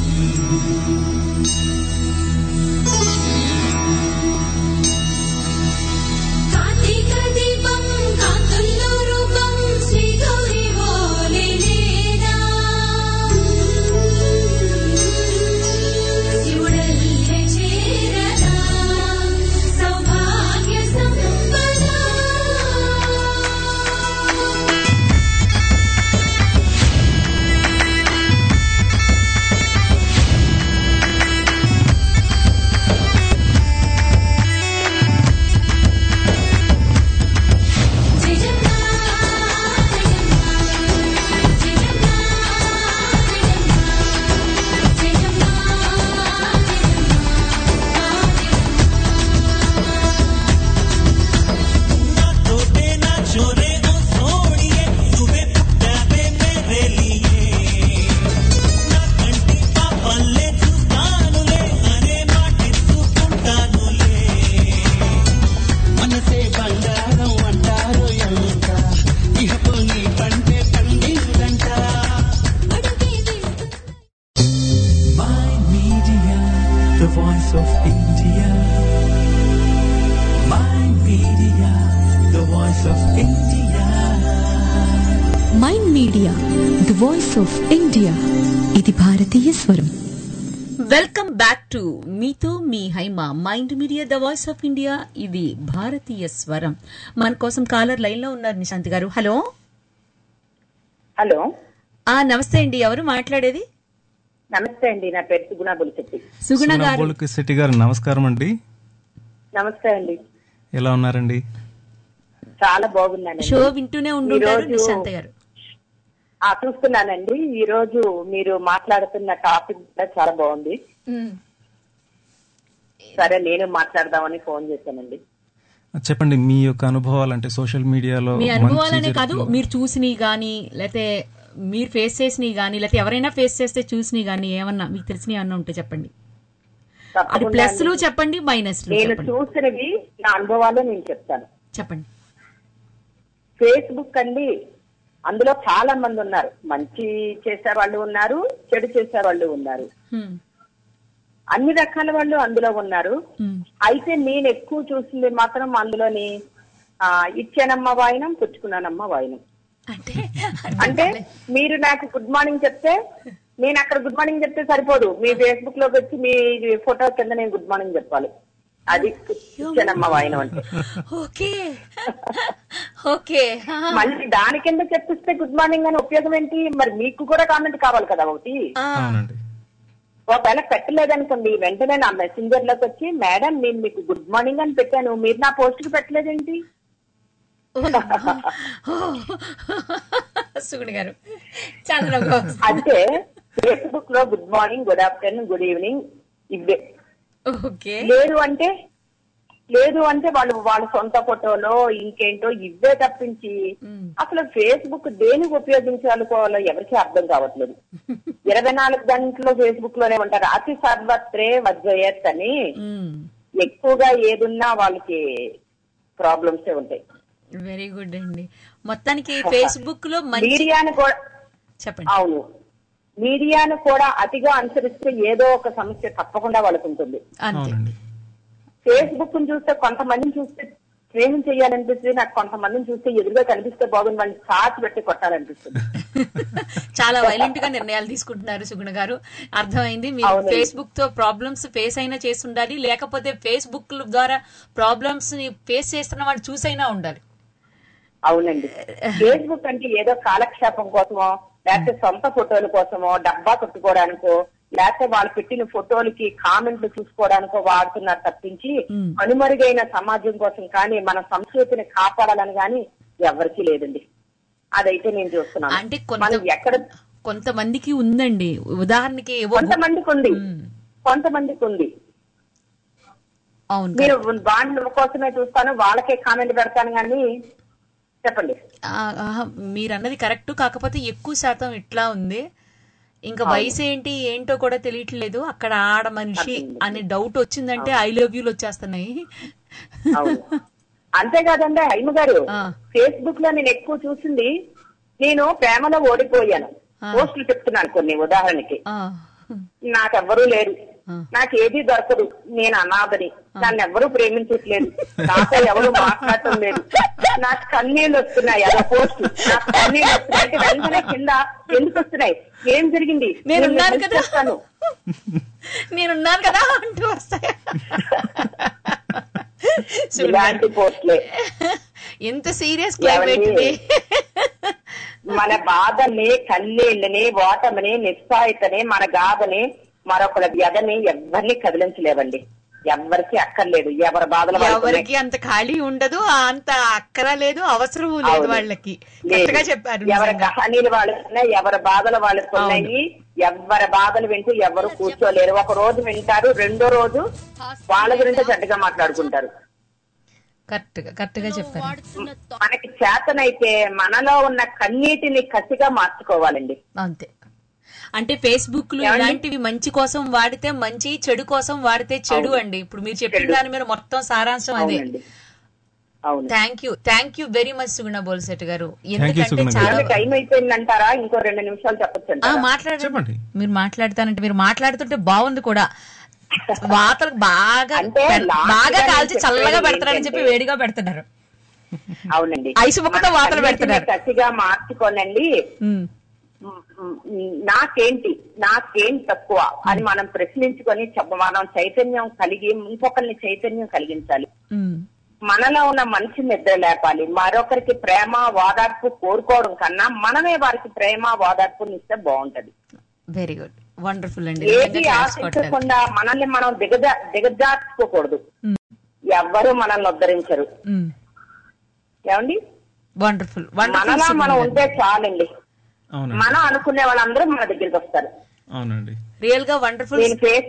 కార్తీక దీపం కాంతుల్లో రూపం శ్రీ గౌరీ ఓలేనేనా శివుడల్లే చేరదా సౌభాగ్య సంపద తోటే నా చోరే ఓ సోడియే నువ్వే పుట్టావే మేరే లియే నా కంటి పాపల్లే చూస్తానులే అనే మాటెత్తుకుంటానులే మనసే బంగారం అంటారు ఎంత ఇహపు నీ పంటే పండిందంట Mind Media, the voice of India. Mind Media, the voice of India. Mind Media the voice of India ఇది భారతీయ స్వరం వెల్కమ్ బ్యాక్ టు మీతో మీ Haima Mind Media the voice of India ఇది భారతీయ స్వరం మన కోసం కాలర్ లైన్ లో ఉన్నారు నిశాంతి గారు హలో హలో ఆ నమస్తే అండి ఎవరు మాట్లాడేది నమస్తే అండి నా పేరు సుగుణ బులిశెట్టి సుగుణ గారు బోలుకి శెట్టి గారు నమస్కారం అండి నమస్తే అండి ఎలా ఉన్నారండి చాలా బాగున్నానండి షో వింటూనే ఉండుంటారు ఈరోజు- నిశాంత గారు ఆ చూస్తున్నానండి ఈ రోజు మీరు మాట్లాడుతున్న టాపిక్ కూడా చాలా బాగుంది సరే నేను మాట్లాడదామని ఫోన్ చేశానండి చెప్పండి మీ యొక్క అనుభవాలు అంటే సోషల్ మీడియాలో మీ మంచి అనుభవాలనే కాదు జరుగుతున్న- మీరు చూసినవి గానీ లేకపోతే మీరు ఫేస్ చేసినవి గానీ లేకపోతే ఎవరైనా ఫేస్ చేస్తే చూసినవి గానీ ఏమన్నా మీకు తెలిసినవి ఏమన్నా ఉంటే చెప్పండి అది తప్పకుండా ప్లస్లు అండి. చెప్పండి మైనస్లు నేను చెప్పండి చూసినవి నా అనుభవాలు నేను చెప్తాను చెప్పండి ఫేస్బుక్ అండి అందులో చాలా మంది ఉన్నారు మంచి చేసే వాళ్ళు ఉన్నారు చెడు చేసే వాళ్ళు ఉన్నారు హ్మ్. అన్ని రకాల వాళ్ళు అందులో ఉన్నారు హ్మ్. అయితే నేను ఎక్కువ చూసింది మాత్రం అందులోని ఆ, ఇచ్చానమ్మ వాయినం పుచ్చుకున్నానమ్మ వాయినం అంటే అంటే మీరు నాకు గుడ్ మార్నింగ్ చెప్తే నేను అక్కడ గుడ్ మార్నింగ్ చెప్తే సరిపోదు మీ ఫేస్బుక్ లోకి వచ్చి మీ ఫోటో కింద నేను గుడ్ మార్నింగ్ చెప్పాలి అది ఇచ్చానమ్మ వాయినం అంటే ఓకే ఓకే మళ్ళీ దాని కింద చెప్పిస్తే గుడ్ మార్నింగ్ అని ఉపయోగం ఏంటి మరి మీకు కూడా కామెంట్ కావాలి కదా ఒకటి అవునండి ఒకవేళ పెట్టలేదనుకోండి వెంటనే నా మెసెంజర్ లోకి వచ్చి మేడం నేను మీకు గుడ్ మార్నింగ్ అని పెట్టాను మీరు నా పోస్ట్ కి పెట్టలేదేంటి సుగుణి గారు చాలా నవ్వుగా వస్తుంది. అంటే ఫేస్బుక్ లో good morning good afternoon good evening ఇవే ఓకే లేదు అంటే లేదు అంటే వాళ్ళు వాళ్ళ సొంత ఫోటోలో ఇంకేంటో ఇవే తప్పించి అసలు ఫేస్బుక్ దేనికి ఉపయోగించాలనుకోవాలో ఎవరికి అర్థం కావట్లేదు ఇరవై నాలుగు గంటలు ఫేస్బుక్ లోనే ఉంటారు అతి సర్వత్రే వజ్రయత్ అని ఎక్కువగా ఏదున్నా వాళ్ళకి ప్రాబ్లమ్స్ ఉంటాయి వెరీ గుడ్ అండి మొత్తానికి ఫేస్బుక్ లో మంచి మీడియాను కూడా చెప్పండి అవును మీడియాను కూడా అతిగా అనుసరిస్తే ఏదో ఒక సమస్య తప్పకుండా వాళ్ళకు ఉంటుంది అంతే ఫేస్బుక్ చూస్తే కొంతమందిని చూస్తే స్నేహం చేయాలనిపిస్తుంది నాకు కొంతమందిని చూస్తే ఎదురుగా కనిపిస్తే బాగుంది వాళ్ళని సాచి పెట్టి కొట్టాలనిపిస్తుంది చాలా వైలెంట్ గా నిర్ణయాలు తీసుకుంటున్నారు సుగుణ గారు అర్థమైంది మీరు అవునండి. ఫేస్బుక్ తో ప్రాబ్లమ్స్ ఫేస్ అయినా చేసి ఉండాలి లేకపోతే ఫేస్బుక్ ద్వారా ప్రాబ్లమ్స్ ని ఫేస్ చేస్తున్న వాడు చూసైనా ఉండాలి అవునండి ఫేస్బుక్ అంటే ఏదో కాలక్షేపం కోసమో లేకపోతే సొంత ఫోటోల కోసమో డబ్బా కొట్టుకోవడానికో లేకపోతే వాళ్ళు పెట్టిన ఫోటోలకి కామెంట్లు చూసుకోవడానికో వాడుతున్నారు తప్పించి కనుమరుగైన సమాజం కోసం కానీ మన సంస్కృతిని కాపాడాలని కానీ ఎవరికీ లేదండి అదైతే నేను చూస్తున్నాను అంటే కొంత మనం ఎక్కడ కొంతమందికి ఉందండి ఉదాహరణకి ఏవో కొంతమందికి ఉంది కొంతమందికి ఉంది అవును మీరు వాళ్ళ కోసమే చూస్తాను వాళ్ళకే కామెంట్ పెడతాను కానీ చెప్పండి ఆ, ఆహా, మీరు అన్నది కరెక్ట్ కాకపోతే ఎక్కువ శాతం ఇట్లా ఉంది ఇంకా వయసు ఏంటి ఏంటో కూడా తెలియట్లేదు అక్కడ ఆడ మనిషి అనే డౌట్ వచ్చిందంటే ఐ లవ్ యూలు వచ్చేస్తున్నాయి అవును అంతేకాదండి హైమ గారు ఫేస్బుక్ లో నేను ఎక్కువ చూసింది నేను ప్రేమలో ఓడిపోయాను పోస్టులు చెప్తున్నాను కొన్ని ఉదాహరణకి నాకెవ్వరూ లేరు నాకు ఏది దొరకదు నేను అనాథని నన్ను ఎవరు ప్రేమించట్లేదు నాతో ఎవరు మాట్లాడటం లేదు నాకు కన్నీళ్ళు వస్తున్నాయి అలా పోస్ట్ నాకు కన్నీళ్ళు వస్తున్నాయి అంటే వెంటనే కింద ఎందుకు వస్తున్నాయి ఏం జరిగింది నేనున్నాను నేను కదా. చేస్తాను. నేనున్నాను కదా అంటూ వస్తాయి ఇలాంటి పోస్టులే ఎంత సీరియస్ క్లైమేట్ ఇది మన బాధని కన్నీళ్ళని ఓటమిని నిస్సాయితని మన గాథని మరొకరి వ్యధని ఎవరిని కదిలించలేవండి ఎవరికి అక్కర్లేదు ఎవరి బాధలు వాళ్ళకు ఉన్నాయి. ఎవరికి అంత ఖాళీ ఉండదు అంత అక్కర లేదు అవసరము లేదు అవును. వాళ్ళకి లేదు. కరెక్ట్గా చెప్పారు ఎవరి నిజంగా. కహానీలు వాళ్ళకి ఉన్నాయి ఎవరి బాధలు వాళ్ళకి ఉన్నాయి ఎవరి బాధలు వింటూ ఎవరు కూర్చోలేరు ఒక రోజు వింటారు రెండో రోజు వాళ్ళ గురించి చెడ్డగా మాట్లాడుకుంటారు కరెక్ట్ గా కరెక్ట్ గా చెప్పారు మనకి చేతనైతే మనలో ఉన్న కన్నీటిని కసిగా మార్చుకోవాలండి అంతే అంటే ఫేస్బుక్ లో ఏమండి? ఇలాంటివి మంచి కోసం వాడితే మంచి చెడు కోసం వాడితే చెడు అవును. అండి ఇప్పుడు మీరు చెప్పిన చెడు. దాని మీద మొత్తం సారాంశం అదే అవునండి. అవును thank you thank you very much Suguna బోల్సెట్ గారు you, ఎందుకంటే సుగుణ గారు. చాలా ఏమండి, టైం అయిపోయిందంటారా ఇంకో రెండు నిమిషాలు చెప్పొచ్చు ఆ, మాట్లాడండి మీరు మాట్లాడతానంటే మీరు మాట్లాడుతుంటే బాగుంది కూడా వాతలు బాగా అంటే పెడ- last బాగా గా కాల్చి నేను చల్లగా చెప్పేది పెడతారని చెప్పి ఏంటంటే- వేడిగా పెడుతున్నారు అవునండి ఐసు ముక్కతో మన వాతలు కన్నీటిని పెడుతున్నారు. కసిగా మార్చుకోనండి ఉమ్. మ్, నాకేంటి నాకేం తక్కువ అని మనం ప్రశ్నించుకొని చెప్ప- మనం చైతన్యం కలిగి ఇంకొకరిని చైతన్యం కలిగించాలి ఉమ్. మనలో ఉన్న మంచి నిద్ర లేపాలి మరొకరికి ప్రేమ ఓదార్పు కోరుకోవడం కన్నా మనమే వారికి ప్రేమ ఓదార్పుని ఇస్తే బాగుంటది వెరీ గుడ్ వండర్ఫుల్ అండి ఏది నిజంగా claps కొట్టారు. ఆశించకుండా మనల్ని మనం దిగజా దిగజార్చుకోకూడదు ఎవ్వరు మనల్ని ఉద్ధరించరు ఉమ్. ఏమండి వండర్ఫుల్ మనలా వండర్ఫుల్ మనం ఉంటే చాలండి అవునండి మనం అనుకునే వాళ్ళందరూ మన దగ్గరికి వస్తారు అవునండి రియల్ గా వండర్ఫుల్ నేను ఫేస్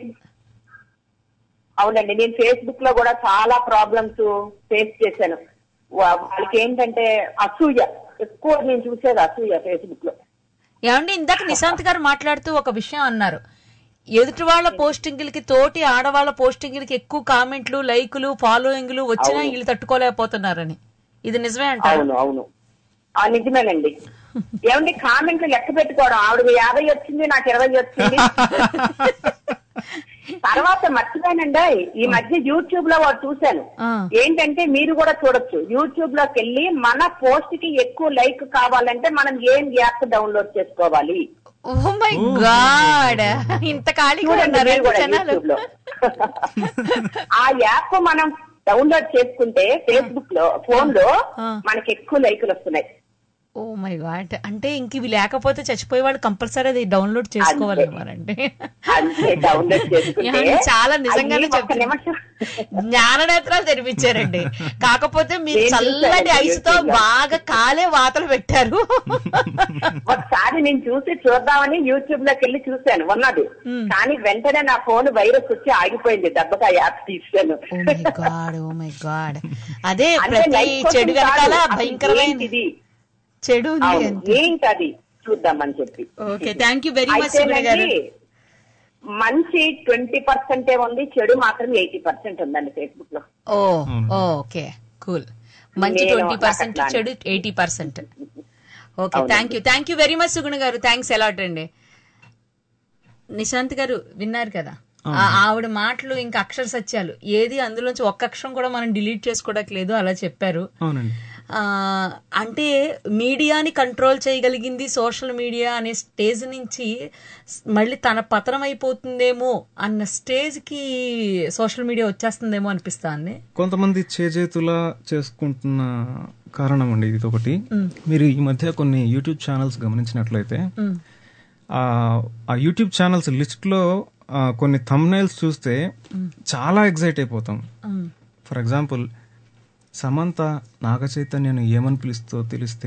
అవునండి నేను ఫేస్బుక్ లో కూడా చాలా ప్రాబ్లమ్స్ ఫేస్ చేశాను వా- వాళ్ళకి ఏంటంటే అసూయ ఎక్కువ నేను చూసేది అసూయ ఫేస్బుక్ లో ఏమండి ఇందాక నిశాంత్ గారు మాట్లాడుతూ ఒక విషయం అన్నారు ఎదుటి వాళ్ళ పోస్టింగ్లకి తోటి ఆడవాళ్ళ పోస్టింగ్లకి ఎక్కువ కామెంట్లు లైకులు ఫాలోయింగ్లు వచ్చినా అవును. వీళ్ళు తట్టుకోలేకపోతున్నారని ఇది నిజమే అంటారు అవును అవును ఆ నిజమేనండి ఏమండి కామెంట్లు లెక్క పెట్టుకోవడం ఆవిడ యాభై వచ్చింది నాకు ఇరవై వచ్చింది తర్వాత మర్చిపోయానండి ఈ మధ్య యూట్యూబ్ లో వాడు చూశాను ఏంటంటే మీరు కూడా చూడొచ్చు యూట్యూబ్ లోకి వెళ్ళి మన పోస్ట్ కి ఎక్కువ లైక్ కావాలంటే మనం ఏం యాప్ డౌన్లోడ్ చేసుకోవాలి ఓ మై గాడ్ ఇంత ఖాళీగా చూడండి ఉన్నారు మీరు కూడా జనాలు యూట్యూబ్ లో ఆ యాప్ మనం డౌన్లోడ్ చేసుకుంటే ఫేస్బుక్ లో ఫోన్ లో మనకి ఎక్కువ లైకులు వస్తున్నాయి ఓ మై గాడ్ అంటే ఇంక ఇవి లేకపోతే చచ్చిపోయే వాళ్ళు కంపల్సరీ అది డౌన్లోడ్ చేసుకోవాలన్నమారండి అంతే డౌన్లోడ్ చేసుకుంటే ఏమండి, చాలా నిజంగానే అయ్యి ఒక్క చెప్తున్నా. నిమిషం జ్ఞాన నేత్రాలు తెరిపించారండి కాకపోతే మీరు నేను చల్లటి చూశానండి ఐసుతో YouTube లో. బాగా కాలే వాతలు పెట్టారు ఒకసారి నేను చూసి చూద్దామని యూట్యూబ్ లోకి వెళ్ళి చూశాను ఉన్నది కానీ వెంటనే నా ఫోన్ వైరస్ వచ్చి ఆగిపోయింది దెబ్బకి ఆ యాప్ తీసాను oh my God oh my God అదే అంటే ప్రతి లైక్ కోసం చెడు వెనకాల కాదు, అసలు భయంకరమైన ఏంటిది? చెడు ఉంది అవును, అంతే. ఏంటది చూద్దామని చెప్పి okay thank you very much అయితేనండి, గారు మంచి ట్వంటీ పర్సెంటే ఉంది చెడు మాత్రం ఎయిటీ పర్సెంట్ ఉందండి ఫేస్బుక్ లో ఓ ఓకే కూల్ మంచి నేను ట్వంటీ పర్సెంట్ నాకు అట్లా చెడు ఎయిటీ పర్సెంట్ ఓకే అవునండి. Thank you thank you very much Suguna గారు థ్యాంక్స్ ఎలాట్ అండి నిశాంత్ గారు విన్నారు కదా ఆ ఆవిడ మాటలు ఇంకా అక్షర సత్యాలు ఏది అందులోంచి ఒక్క అక్షరం కూడా మనం డిలీట్ చేసుకోవడానికి లేదు అలా చెప్పారు అవునండి ఆ, అంటే మీడియాని కంట్రోల్ చేయగలిగింది సోషల్ మీడియా అనే స్టేజ్ నుంచి స్- మళ్ళీ తన పతనం అయిపోతుందేమో అన్న స్టేజ్ కి సోషల్ మీడియా వచ్చేస్తుందేమో అనిపిస్తాంది కొంతమంది చేజేతులా చేసుకుంటున్న కారణం అండి ఇది ఒకటి మీరు ఈ మధ్య కొన్ని యూట్యూబ్ ఛానల్స్ గమనించినట్లయితే మ్. ఆ ఆ యూట్యూబ్ ఛానల్స్ లిస్ట్లో కొన్ని థంబ్నైల్స్ చూస్తే చాలా ఎగ్జైట్ అయిపోతాం ఫర్ ఎగ్జాంపుల్ సమంత నాగ చైతన్యను ఏమని పిలుస్తో తెలిస్తే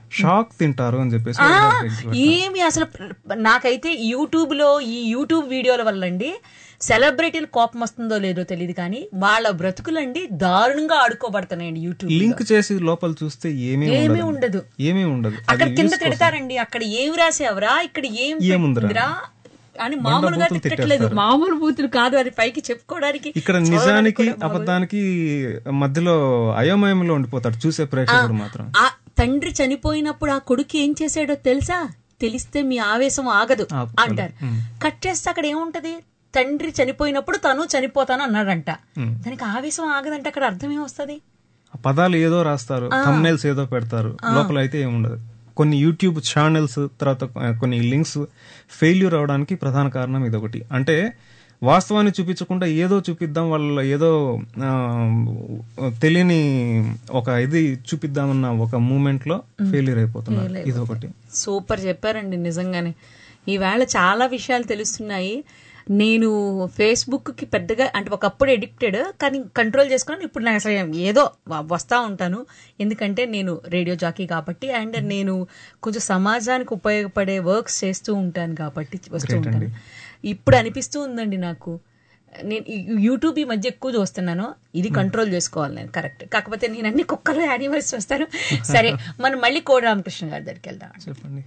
షాక్ తింటారు అని చెప్పేసి ఆ, వాళ్ళు పెట్టారు. ఏమి అసలు నాకైతే యూట్యూబ్ లో ఈ యూట్యూబ్ వీడియోల వల్ల అండి సెలబ్రిటీలు కోపం వస్తుందో లేదో తెలియదు కానీ వాళ్ళ బ్రతుకులండి దారుణంగా ఆడుకోబడుతున్నాయండి యూట్యూబ్ లింక్ చేసి లోపల చూస్తే ఏమీ ఏమీ ఉండదు ఉండదు ఏమీ ఉండదు అక్కడ అది కింద views కోసం. తిడతారండి అక్కడ ఏం రాసావరా ఇక్కడ ఏం ఏముందిరా? పెట్టిందిరా అని బండ మామూలుగా బూతులు తిట్టట్లేదు తిట్టేస్తారు. మామూలు బూతులు కాదు అది పైకి చెప్పుకోవడానికి ఇక్కడ చదవడానికి నిజానికి కూడా బాగోదు. అబద్ధానికి మధ్యలో అయోమయంలో ఉండిపోతాడు చూసే ప్రేక్షకుడు మాత్రం ఆ తండ్రి చనిపోయినప్పుడు ఆ కొడుకు ఏం చేశాడో తెలుసా తెలిస్తే మీ ఆవేశం ఆగదు ఆపుకోలేదు. అంటారు ఉమ్. కట్ చేస్తే అక్కడ ఏముంటది తండ్రి చనిపోయినప్పుడు తను చనిపోతాను అన్నాడంట ఉమ్. దానికి ఆవేశం ఆగదంటే అక్కడ అర్థం ఏమొస్తుంది ఆ పదాలు ఏదో రాస్తారు ఆ. thumbnails ఏదో పెడతారు ఆ. లోపల అయితే ఏముండదు కొన్ని యూట్యూబ్ ఛానల్స్ తర్వాత కొన్ని లింక్స్ ఫెయిల్యూర్ అవడానికి ప్రధాన కారణం ఇదొకటి అంటే వాస్తవాన్ని చూపించకుండా ఏదో చూపిద్దాం వాళ్ళ ఏదో ఆ, తెలియని ఒక ఇది చూపిద్దామన్న ఒక మూమెంట్ లో ఫెయిల్యూర్ అయిపోతున్నారు Fail ఇదొకటి సూపర్ చెప్పారండి నిజంగానే ఈవేళ చాలా విషయాలు తెలుస్తున్నాయి నేను ఫేస్బుక్ కి పెద్దగా అంటే ఒకప్పుడు ఎడిక్టెడ్ కానీ కంట్రోల్ చేసుకున్నాను ఇప్పుడు నాకు అసలు ఏదో వ- వస్తా ఉంటాను ఎందుకంటే నేను రేడియో జాకీ కాబట్టి అండ్ నేను కొంచెం సమాజానికి ఉపయోగపడే వర్క్స్ చేస్తూ ఉంటాను కాబట్టి వస్తూ Great ఉంటాను అండి. ఇప్పుడు అనిపిస్తూ ఉందండి నాకు నేను ఈ యూట్యూబ్ ఈ మధ్య ఎక్కువ చూస్తున్నాను ఇది కంట్రోల్ చేసుకోవాలి నేను కరెక్ట్ కాకపోతే నేను అన్ని కుక్కలు యానిమల్స్ చూస్తాను సరే మనం మళ్ళీ కోడి రామకృష్ణ గారి దగ్గరికి వెళ్దాం చెప్పండి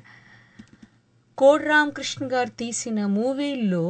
కోడి రామకృష్ణ గారు తీసిన మూవీల్లో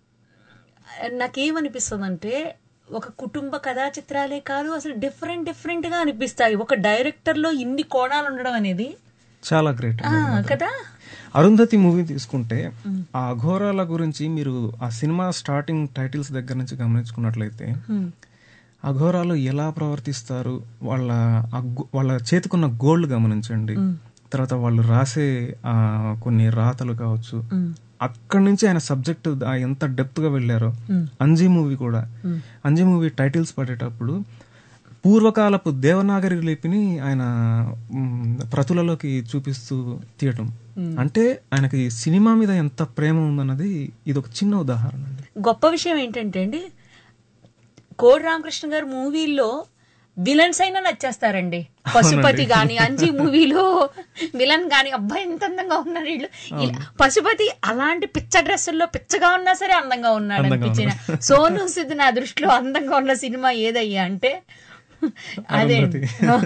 నాకేమనిపిస్తుందంటే ఒక కుటుంబ కథా చిత్రాలే కాదు అసలు డిఫరెంట్ డిఫరెంట్ గా అనిపిస్తాయి ఒక డైరెక్టర్ లో ఇన్ని కోణాలు ఉండడం అనేది చాలా గ్రేట్ ఆ, కదా అరుంధతి మూవీ తీసుకుంటే ఆ అఘోరాల గురించి మీరు ఆ సినిమా స్టార్టింగ్ టైటిల్స్ దగ్గర నుంచి గమనించుకున్నట్లయితే హ్మ్. అఘోరాలు ఎలా ప్రవర్తిస్తారు వాళ్ళ ఆ గో- వాళ్ళ చేతికున్న గోల్డ్ గమనించండి మ్. తర్వాత వాళ్ళు రాసే ఆ కొన్ని రాతలు కావచ్చు మ్. అక్కడి నుంచి ఆయన సబ్జెక్ట్ ఎంత డెప్త్ గా వెళ్ళారో మ్. అంజీ మూవీ కూడా మ్. అంజీ మూవీ టైటిల్స్ పడేటప్పుడు పూర్వకాలపు దేవనాగరి లిపిని ఆయన మ్, ప్రతులలోకి చూపిస్తూ తీయటం మ్. అంటే ఆయనకి సినిమా మీద ఎంత ప్రేమ ఉందన్నది ఇది ఒక చిన్న ఉదాహరణ అండి గొప్ప విషయం ఏంటంటే అండి కోడి రామకృష్ణ గారు మూవీల్లో విలన్స్ అయినా నచ్చేస్తారండి పశుపతి అవునండి. గాని అంజీ మూవీలో విలన్ గాని అబ్బాయి ఎంత అందంగా ఉన్నారు వీళ్ళు ఇలా పశుపతి అలాంటి పిచ్చ డ్రెస్సుల్లో పిచ్చగా ఉన్నా సరే అందంగా ఉన్నాడు అందంగా అనిపించిన సోను సిద్ నా దృష్టిలో అందంగా ఉన్న సినిమా ఏదయ్యా అంటే అదే అండి.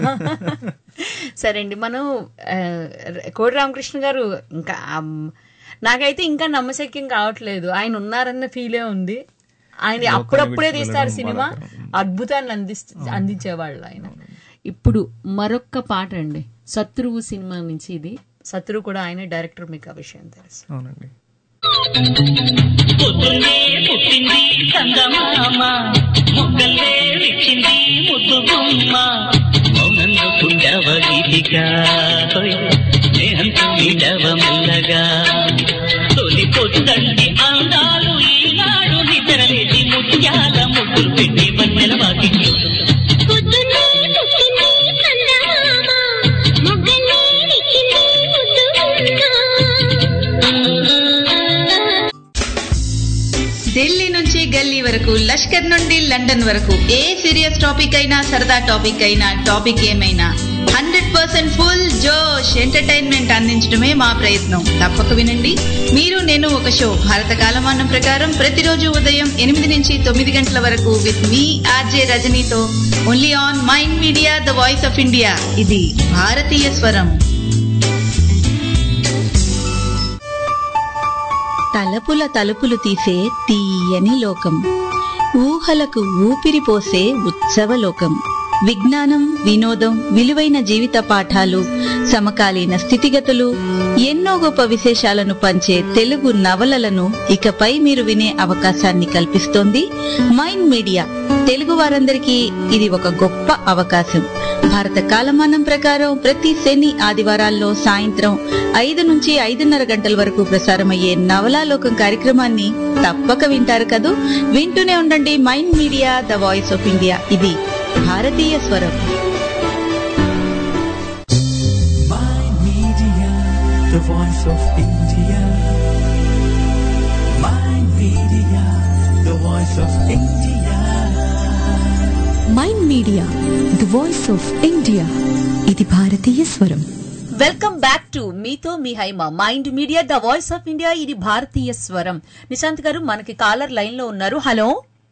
సరే అండి మనం ఆ, కోడి రామకృష్ణ గారు ఇంకా ఆమ్, నాకైతే ఇంకా నమ్మశక్యం కావట్లేదు ఆయన ఉన్నారన్న ఫీలే ఉంది ఆయన లోకాన్ని అప్పుడప్పుడే విడిచి తీస్తారు వెళ్ళడం సినిమా బాధాకరం. అద్భుతాన్ని అంది అందించేవాళ్ళు ఆయన ఇప్పుడు మరొక్క పాట అండి శత్రువు సినిమా నుంచి ఇది శత్రువు కూడా ఆయన డైరెక్టర్ మీకు ఆ విషయం తెలుసు అవునండి పొద్దున్నే పుట్టింది చందమామ మొగ్గల్లే విచ్చింది ముద్దు బొమ్మ మౌనంలో పుండవ గీతిక స్నేహంతో నీడవ మెల్లగా తొలి పొద్దంటి అందాలు ఈనాడు నిద్రలేచి ముత్యాల ముద్దులు పెట్టి వన్నెల వాకిట్లో పొద్దున్నే పుట్టింది చందమామ మొగ్గలే విచ్చింది ముద్దు ఢిల్లీ నుంచి గల్లీ వరకు లష్కర్ నుండి లండన్ వరకు ఏ సీరియస్ టాపిక్ అయినా సరదా టాపిక్ అయినా టాపిక్ ఏమైనా హండ్రెడ్ పర్సెంట్ ఫుల్ జోష్ ఎంటర్టైన్మెంట్ అందించడమే మా ప్రయత్నం తప్పక వినండి మీరు నేను ఒక షో భారత కాలమానం ప్రకారం ప్రతిరోజు ఉదయం ఎనిమిది నుంచి తొమ్మిది గంటల వరకు విత్ మీ ఆర్జే రజనీతో only on Mind Media the voice of India ఇది భారతీయ స్వరం తలపుల తలుపులు తీసే తీయని లోకం ఊహలకు ఊపిరి పోసే ఉత్సవలోకం విజ్ఞానం వినోదం విలువైన జీవిత పాఠాలు సమకాలీన స్థితిగతులు ఎన్నో గొప్ప విశేషాలను పంచే తెలుగు నవలలను ఇకపై మీరు వినే అవకాశాన్ని కల్పిస్తోంది మైండ్ మీడియా తెలుగు వారందరికీ ఇది ఒక గొప్ప అవకాశం భారత కాలమానం ప్రకారం ప్రతి శని ఆదివారాల్లో సాయంత్రం ఐదు నుంచి ఐదున్నర గంటల వరకు ప్రసారమయ్యే నవలాలోకం కార్యక్రమాన్ని తప్పక వింటారు కదూ వింటూనే ఉండండి Mind Media the voice of India ఇది భారతీయ స్వరం the voice of India. Mind Media, the voice of India. Mind Media the voice of India ఇది భారతీయ స్వరం వెల్కమ్ బ్యాక్ టు మీతో మీ Haima Mind Media the voice of India ఇది భారతీయ స్వరం నిశాంత్ గారు మనకి కాలర్ లైన్ లో ఉన్నారు హలో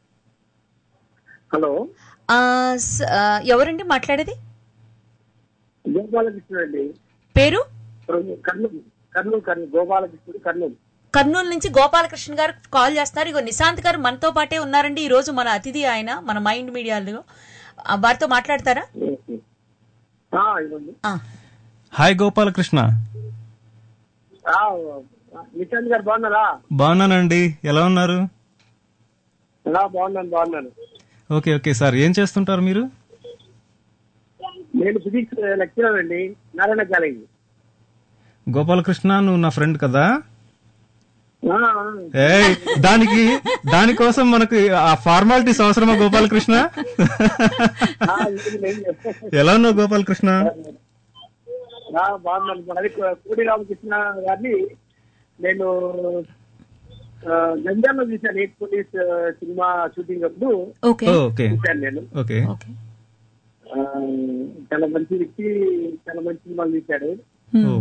హలో ఆ, స- ఆ, ఎవరండి మాట్లాడేది గోపాలకృష్ణుడు అండి పేరు కర్నూలు కర్నూలు కర్నూలు గోపాలకృష్ణుడు కర్నూలు కర్నూలు నుంచి గోపాలకృష్ణ గారు కాల్ చేస్తున్నారు ఇగో నిశాంత్ గారు మనతో పాటే ఉన్నారండి ఈ రోజు మన అతిథి ఆయన మన మైండ్ మీడియాలో ఆ, వారితో మాట్లాడతారా ఆ, ఇవ్వండి హాయ్ గోపాలకృష్ణ ఆ, నిశాంత్ గారు బాగున్నారా బాగున్నానండి ఎలా ఉన్నారు ఆ, బాగున్నాను బాగున్నాను ఓకే ఓకే సార్ ఏం చేస్తుంటారు మీరు నేను ఫిజిక్స్ లెక్చరర్ అండి నారాయణ కాలేజీ గోపాలకృష్ణ నువ్వు నా ఫ్రెండ్ కదా ఆ, ఏ దానికి దానికోసం మనకు ఆ ఫార్మాలిటీస్ అవసరమా గోపాలకృష్ణ ఆ, ఇది నేను. ఎలా ఉన్నావు గోపాలకృష్ణ ఆ, బాగున్నాను మరి అది కోడి రామకృష్ణ గారిని నేను ఆ, గంజాల్లో చూశాను ఎయిట్ పోలీస్ ఆ, సినిమా షూటింగ్ అప్పుడు ఓకే ఓ, ఓకే చూశాను నేను ఓకే ఆ, చాలా మంచి వ్యక్తి చాలా మంచి సినిమాలు తీశాడు ఓ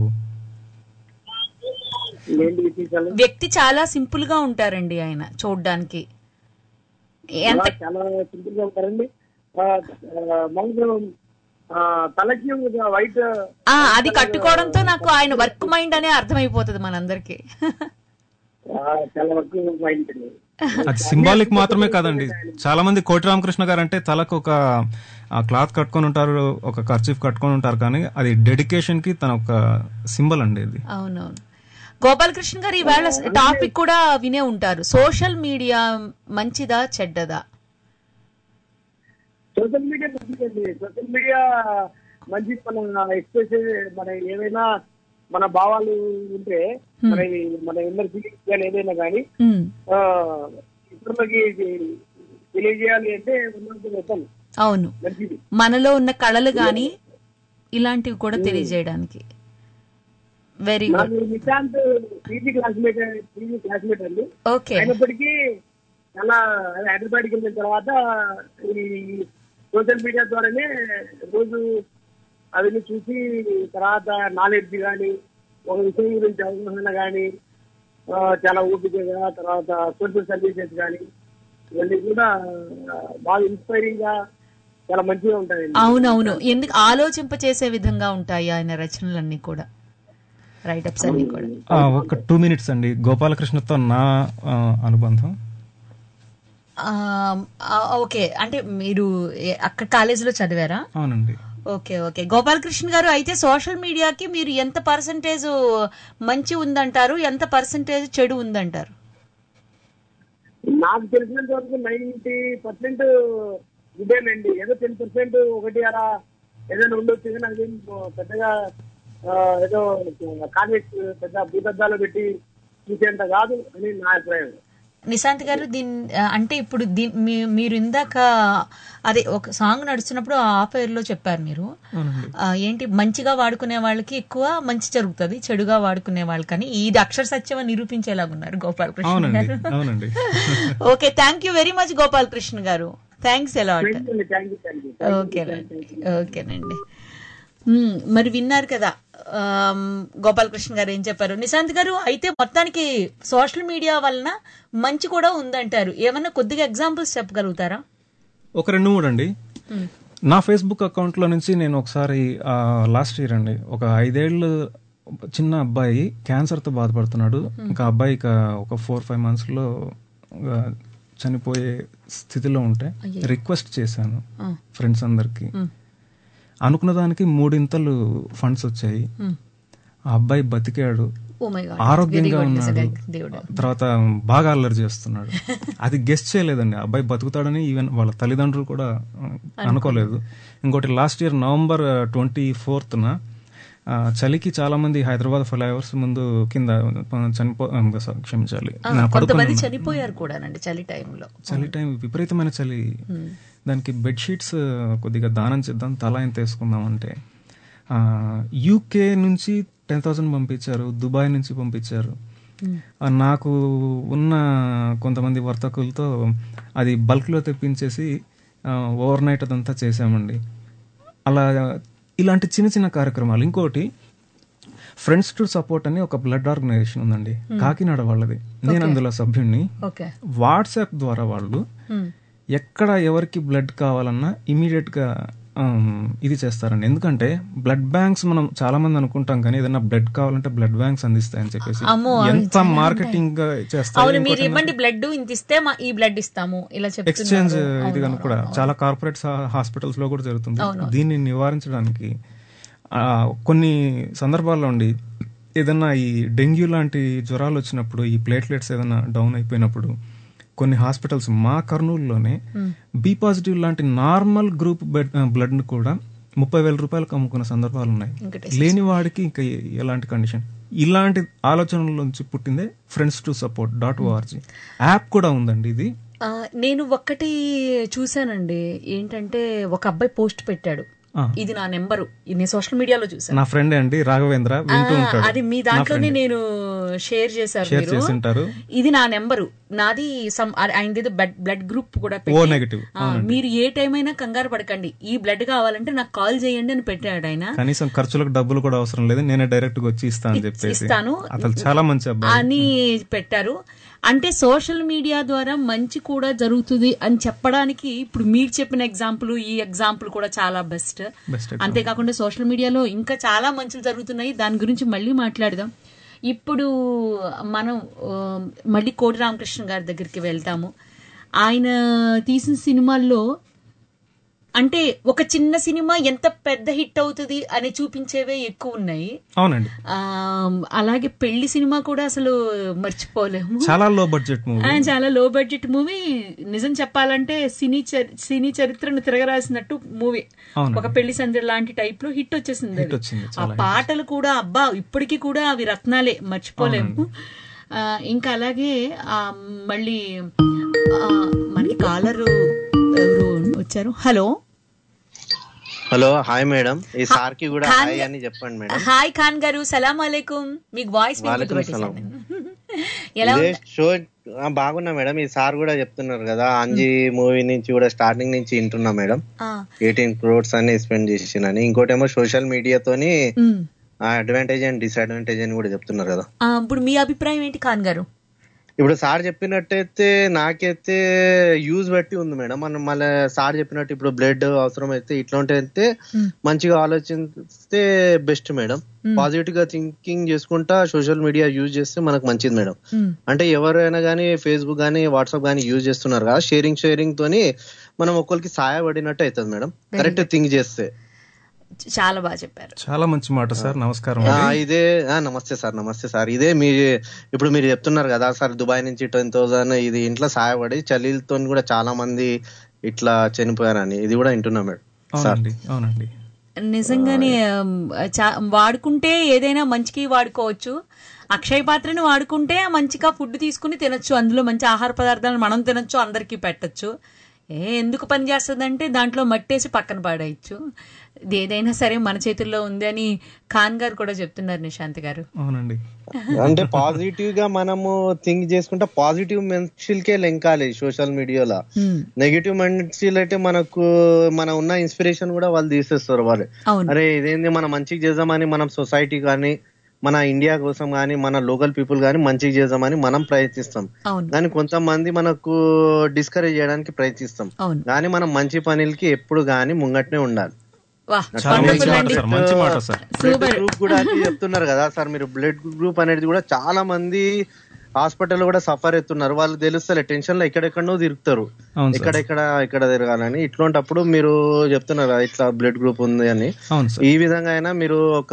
ఏంటి విశేషాలు వ్యక్తి చాలా సింపుల్ గా ఉంటారండి ఆయన చూడ్డానికి ఎంత ఆ, చాలా సింపుల్ గా ఉంటారండి ఆ, ఆ, మామూలుగా ఆ, తలకి ఒక వైట్ ఆ, అది కట్టుకోవడంతో నాకు ఆయన వర్క్ మైండ్ అనే అర్థమైపోతుంది మనందరికి ఆ, చాలా వరకు మైండ్ అండి అది సింబాలిక్ మాత్రమే కాదండి చాలా మంది కోటి రామకృష్ణ గారు అంటే తలకు ఒక క్లాత్ కట్టుకొని ఉంటారు ఒక కర్చీఫ్ కట్టుకొని ఉంటారు కానీ అది డెడికేషన్ కి తన ఒక సింబల్ అండి ఇది అవునవును గోపాలకృష్ణ గారు ఈవేళ టాపిక్ కూడా వినే ఉంటారు సోషల్ మీడియా మంచిదా చెడ్డదా సోషల్ మీడియా మంచిదండి సోషల్ మీడియా మంచి మన ఎక్స్ప్రెస్ మన ఏమైనా మన భావాలు ఉంటే మన మన ఇన్నర్ ఫీలింగ్స్ కానీ ఏదైనా కానీ ఉమ్, ఆ, ఇతరులకి ఇది తెలియజేయాలి అంటే మొత్తం అవును మంచిది మనలో ఉన్న కళలు గాని ఇలాంటివి కూడా తెలియజేయడానికి వెరీ గుడ్ నాకు Nishant PG classmate PG classmate అండి ఓకే అయినప్పటికీ చాలా హైదరాబాద్కి వెళ్ళిన తర్వాత ఈ సోషల్ మీడియా ద్వారానే రోజు అవన్నీ చూసి తర్వాత నాలెడ్జ్ కానీ ఒక విషయం గురించి అవగాహన కానీ చాలా ఓపికగా తర్వాత సోషల్ సర్వీసెస్ కానీ ఇవన్నీ కూడా ఆ, బాగా ఇన్స్పైరింగ్ గా చాలా మంచిగా ఉంటాయండి అవునవును ఎందుకు ఆలోచింప చేసే విధంగా ఉంటాయి ఆయన రచనలన్నీ కూడా రైటప్స్ అన్ని కూడా ఆ, ఒక టూ మినిట్స్ అండి గోపాలకృష్ణతో నా ఆ, అనుబంధం ఆ, ఆ, ఓకే అంటే మీరు ఏ- అక్కడ కాలేజీలో చదివారా అవునండి ఓకే ఓకే గోపాలకృష్ణ గారు అయితే సోషల్ మీడియాకి మీరు ఎంత పర్సంటేజ్ మంచి ఉందంటారు ఎంత పర్సంటేజ్ చెడు ఉందంటారు నాకు తెలిసినంత వరకు నైన్టీ పర్సెంట్ ఇదేనండి ఏదో టెన్ పర్సెంట్ ఒకటి అలా ఏదైనా ఉండొచ్చు కానీ అదేం పెద్దగా ఆ, ఏదో కాంగ్రెస్ పెద్ద భూతద్దాలు పెట్టి చూసేంత కాదు అని నా అభిప్రాయం నిశాంత్ గారు దీని అంటే ఇప్పుడు దీ- మీ- మీరు ఇందాక అదే ఒక సాంగ్ నడుస్తున్నప్పుడు ఆ పేరులో చెప్పారు మీరు ఆ, ఏంటి మంచిగా వాడుకునే వాళ్ళకి ఎక్కువ మంచి జరుగుతుంది చెడుగా వాడుకునే వాళ్ళకని ఇది అక్షర సత్యం అని నిరూపించేలాగున్నారు గోపాలకృష్ణ అవునండి గారు అవునండి okay thank you very much Gopalakrishna గారు thanks a lot thank you thank you ఓకేనండి ఓకేనండి మ్మ్, మరి విన్నారు కదా ఆమ్, గోపాలకృష్ణ గారు ఏం చెప్పారు నిశాంత్ గారు అయితే మొత్తానికి సోషల్ మీడియా వలన మంచి కూడా ఉందంటారు ఏమన్నా కొద్దిగా ఎగ్జాంపుల్స్ చెప్పగలుగుతారా ఒక రెండు మూడు అండి మ్మ్. నా ఫేస్బుక్ అకౌంట్లో నుంచి నేను ఒకసారి లాస్ట్ ఇయర్ అండి ఒక ఐదేళ్ళు చిన్న అబ్బాయి క్యాన్సర్తో బాధపడుతున్నాడు ఇంకా అబ్బాయి ఇక ఒక ఫోర్ ఫైవ్ మంత్స్లో చనిపోయే స్థితిలో ఉంటే అయ్యయ్యో. రిక్వెస్ట్ చేశాను ఆ. ఫ్రెండ్స్ అందరికి మ్మ్. అనుకున్న దానికి మూడింతలు ఫండ్స్ వచ్చాయి మ్మ్. ఆ అబ్బాయి బతికాడు Oh my God. ఆరోగ్యంగా Very good, ఉన్నాడు నిజంగా దేవుడా. తర్వాత బాగా అల్లరి చేస్తున్నాడు అది గెస్ట్ చేయలేదండి ఆ అబ్బాయి బతుకుతాడని ఈవెన్ వాళ్ళ తల్లిదండ్రులు కూడా ఆ, అనుకోలేదు ఇంకోటి లాస్ట్ ఇయర్ నవంబర్ ట్వంటీ ఫోర్త్న చలికి చాలా మంది హైదరాబాద్ ఫ్లైఓవర్స్ ముందు కింద చనిపో ఆ, sorry, క్షమించాలి ఆ, నేను కొంతమంది పడుకున్నాను. చనిపోయారు కూడానండి చలి టైంలో చలి టైం విపరీతమైన చలి మ్మ్. దానికి బెడ్షీట్స్ కొద్దిగా దానం చేద్దాం తల ఎంత వేసుకుందాం అంటే యూకే నుంచి టెన్ థౌసండ్ పంపించారు దుబాయ్ నుంచి పంపించారు ఆ, నాకు ఉన్న కొంతమంది వర్తకులతో అది బల్క్లో తెప్పించేసి ఓవర్ నైట్ అదంతా చేసామండి అలా ఇలాంటి చిన్న చిన్న కార్యక్రమాలు ఇంకోటి ఫ్రెండ్స్ టు సపోర్ట్ అని ఒక బ్లడ్ ఆర్గనైజేషన్ ఉందండి Hmm. కాకినాడ వాళ్ళది నేను Okay. అందులో సభ్యుణ్ణి ఓకే వాట్సాప్ ద్వారా వాళ్ళు ఎక్కడ ఎవరికి బ్లడ్ కావాలన్నా ఇమీడియట్ గా ఆమ్, ఇది చేస్తారండి ఎందుకంటే బ్లడ్ బ్యాంక్స్ మనం చాలా మంది అనుకుంటాం కానీ ఏదైనా బ్లడ్ కావాలంటే బ్లడ్ బ్యాంక్స్ అందిస్తాయని చెప్పేసి అమ్మో, అవి ఎంత చాలా మార్కెటింగ్ చేస్తారు అవును మీరు ఇంకోటి ఇవ్వండి బ్లడ్ ఇంత ఇస్తే మా ఈ బ్లడ్ ఇస్తాము ఇలా ఎక్స్చేంజ్ చెప్తున్నారు ఇది కనుక కూడా చాలా కార్పొరేట్ హాస్పిటల్స్ లో కూడా జరుగుతుంది అవును. దీన్ని నివారించడానికి ఆ, కొన్ని సందర్భాల్లో ఉండి ఏదన్నా ఈ డెంగ్యూ లాంటి జ్వరాలు వచ్చినప్పుడు ఈ ప్లేట్లెట్స్ ఏదైనా డౌన్ అయిపోయినప్పుడు కొన్ని హాస్పిటల్స్ మా కర్నూలులోనే Hmm. బి పాజిటివ్ లాంటి నార్మల్ గ్రూప్ బ్లడ్ ను కూడా ముప్పై వేల రూపాయలకు అమ్ముకున్న సందర్భాలు ఉన్నాయి వెంకటేశ్వర లేని వాడికి ఇంకా ఎ- ఎలాంటి కండిషన్ ఇలాంటి ఆలోచనల నుంచి పుట్టిందే Friends to Support dot O R G app కూడా ఉందండి ఇది ఆ, నేను ఒక్కటి చూశానండి ఏంటంటే ఒక అబ్బాయి పోస్ట్ పెట్టాడు ఆ. ఇది నా నెంబరు ఇది నేను సోషల్ మీడియాలో చూసాను నా ఫ్రెండ్ అండి రాఘవేంద్ర వింటూ ఆ, ఉంటాడు అది మీ నా దాంట్లోనే friend. నేను షేర్ చేశారు షేర్ మీరు చేసి ఉంటారు. ఇది నా నెంబరు నాది సమ్ ఆయనది బ్లడ్ గ్రూప్ కూడా ఓ పెట్టి, నెగటివ్ ఆ, మీరు ఏ టైం అయినా కంగారు పడకండి ఈ బ్లడ్ కావాలంటే నాకు కాల్ చేయండి అని పెట్టాడు ఆయన కనీసం ఖర్చులకు డబ్బులు కూడా అవసరం లేదు నేనే డైరెక్ట్ గా వచ్చి ఇస్తా అని చెప్పేసి ఇస్తాను. అసలు చాలా మంచి అబ్బాయి అని పెట్టారు అంటే సోషల్ మీడియా ద్వారా మంచి కూడా జరుగుతుంది అని చెప్పడానికి ఇప్పుడు మీరు చెప్పిన ఎగ్జాంపుల్ ఈ ఎగ్జాంపుల్ కూడా చాలా బెస్ట్ Best example. అంతేకాకుండా సోషల్ మీడియాలో ఇంకా చాలా మంచులు జరుగుతున్నాయి దాని గురించి మళ్ళీ మాట్లాడదాం ఇప్పుడు మనం ఆ, మళ్ళీ కోటి రామకృష్ణ గారి దగ్గరికి వెళ్తాము ఆయన తీసిన సినిమాల్లో అంటే ఒక చిన్న సినిమా ఎంత పెద్ద హిట్ అవుతుంది అని చూపించేవే ఎక్కువ ఉన్నాయి అవునండి ఆ, అలాగే పెళ్లి సినిమా కూడా అసలు మర్చిపోలేము చాలా లో బడ్జెట్ ఆ, మూవీ చాలా లో బడ్జెట్ మూవీ నిజం చెప్పాలంటే సినీ చరి- సినీ చరిత్రను తిరగరాసినట్టు మూవీ అవును. ఒక పెళ్లి సందడి లాంటి టైప్ లో హిట్ వచ్చేసింది Hit అది. వచ్చింది, ఆ చాలా hit పాటలు కూడా అబ్బా ఇప్పటికీ కూడా అవి రత్నాలే మర్చిపోలేము ఆ, ఇంకా అలాగే ఆ, మళ్ళీ ఆ, మనకి కాలరు ఎవరు వచ్చారు హలో హలో హాయ్ మేడం ఈ సార్ కి కూడా ఖాన్ హాయ్ అని చెప్పండి మేడం హాయ్ ఖాన్ గారు సలాం అలైకుం మీకు వాయిస్ వాలేకుం సలాం. ఎలా ఇదే ఉంది? షో ఆ, బాగున్నా మేడం ఈ సార్ కూడా చెప్తున్నారు కదా అంజీ మూవీ నుంచి కూడా స్టార్టింగ్ నుంచి వింటున్నా మేడం ఆ, ఎయిటీన్ క్రోడ్స్ అని స్పెండ్ చేసినని ఇంకోటేమో సోషల్ మీడియాతోని ఉమ్. అడ్వాంటేజ్ అండ్ డిసడ్వాంటేజ్ అని కూడా చెప్తున్నారు కదా ఆ, ఇప్పుడు మీ అభిప్రాయం ఏంటి ఖాన్ గారు ఇప్పుడు సార్ చెప్పినట్టయితే నాకైతే యూజ్ బట్టి ఉంది మేడం మనం మళ్ళీ సార్ చెప్పినట్టు ఇప్పుడు బ్లడ్ అవసరం అయితే ఇట్లాంటి అయితే మంచిగా ఆలోచిస్తే బెస్ట్ మేడం Hmm. పాజిటివ్ గా థింకింగ్ చేసుకుంటా సోషల్ మీడియా యూజ్ చేస్తే మనకు మంచిది మేడం ఉమ్. అంటే ఎవరైనా కానీ ఫేస్బుక్ కానీ వాట్సాప్ కానీ యూజ్ చేస్తున్నారు కదా షేరింగ్ షేరింగ్ తోని మనం ఒక్కరికి సహాయపడినట్టు అవుతుంది మేడం కరెక్ట్ థింక్ చేస్తే చాలా బాగా చెప్పారు చాలా మంచి మాట సార్ నమస్కారం ఆ, అండి ఇదే ఆ, నమస్తే సార్ నమస్తే సార్ ఇదే మీ ఇప్పుడు మీరు చెప్తున్నారు కదా సార్ దుబాయ్ నుంచి టెన్ థౌసండ్ ఇది ఇంట్లో సహాయపడి చలితో కూడా చాలా మంది ఇట్లా చనిపోయారని ఇది కూడా వింటున్నా మేడం సార్ అవునండి అవునండి నిజంగానే ఆమ్, చా- వాడుకుంటే ఏదైనా మంచికి వాడుకోవచ్చు అక్షయ పాత్రని వాడుకుంటే మంచిగా ఫుడ్ తీసుకుని తినొచ్చు అందులో మంచి ఆహార పదార్థాలను మనం తినొచ్చు అందరికీ పెట్టొచ్చు ఏ ఎందుకు పని చేస్తుందంటే దాంట్లో మట్టేసి పక్కన పాడేయచ్చు ఇది ఏదైనా సరే మన చేతుల్లో ఉంది అని ఖాన్ గారు కూడా చెప్తున్నారు నిశాంత్ గారు అవునండి అంటే పాజిటివ్ గా మనము థింక్ చేసుకుంటే పాజిటివ్ మనుషులకే లెంకాలి సోషల్ మీడియాలో నెగిటివ్ మనుషులు అయితే మనకు మన ఉన్న ఇన్స్పిరేషన్ కూడా వాళ్ళు తీసేస్తారు వాళ్ళు అవును. అరే ఇదేంది మనం మంచిగా చేద్దామని మనం సొసైటీ కానీ మన ఇండియా కోసం కానీ మన లోకల్ పీపుల్ కానీ మంచిగా చేద్దామని మనం ప్రయత్నిస్తాం అవును కానీ కొంతమంది మనకు డిస్కరేజ్ చేయడానికి ప్రయత్నిస్తాం అవును కానీ మనం మంచి పనులకి ఎప్పుడు గానీ ముంగట్నే ఉండాలి వాహ్ చాలా మంచి wonderful మాట అండి సార్ మంచి మాట సార్ బ్లడ్ గ్రూప్ కూడా అది చెప్తున్నారు కదా సార్ మీరు బ్లడ్ గ్రూప్ అనేది కూడా చాలా మంది హాస్పిటల్ కూడా సఫర్ అవుతున్నారు వాళ్ళు తెలుస్తలే టెన్షన్ లో ఎక్కడెక్కడో తిరుగుతారు అవును సార్. ఎక్కడెక్కడ ఇక్కడ తిరగాలని ఇట్లాంటప్పుడు మీరు చెప్తున్నారు కదా ఇట్లా బ్లడ్ గ్రూప్ ఉంది అని అవును సార్ ఈ విధంగా అయినా మీరు ఒక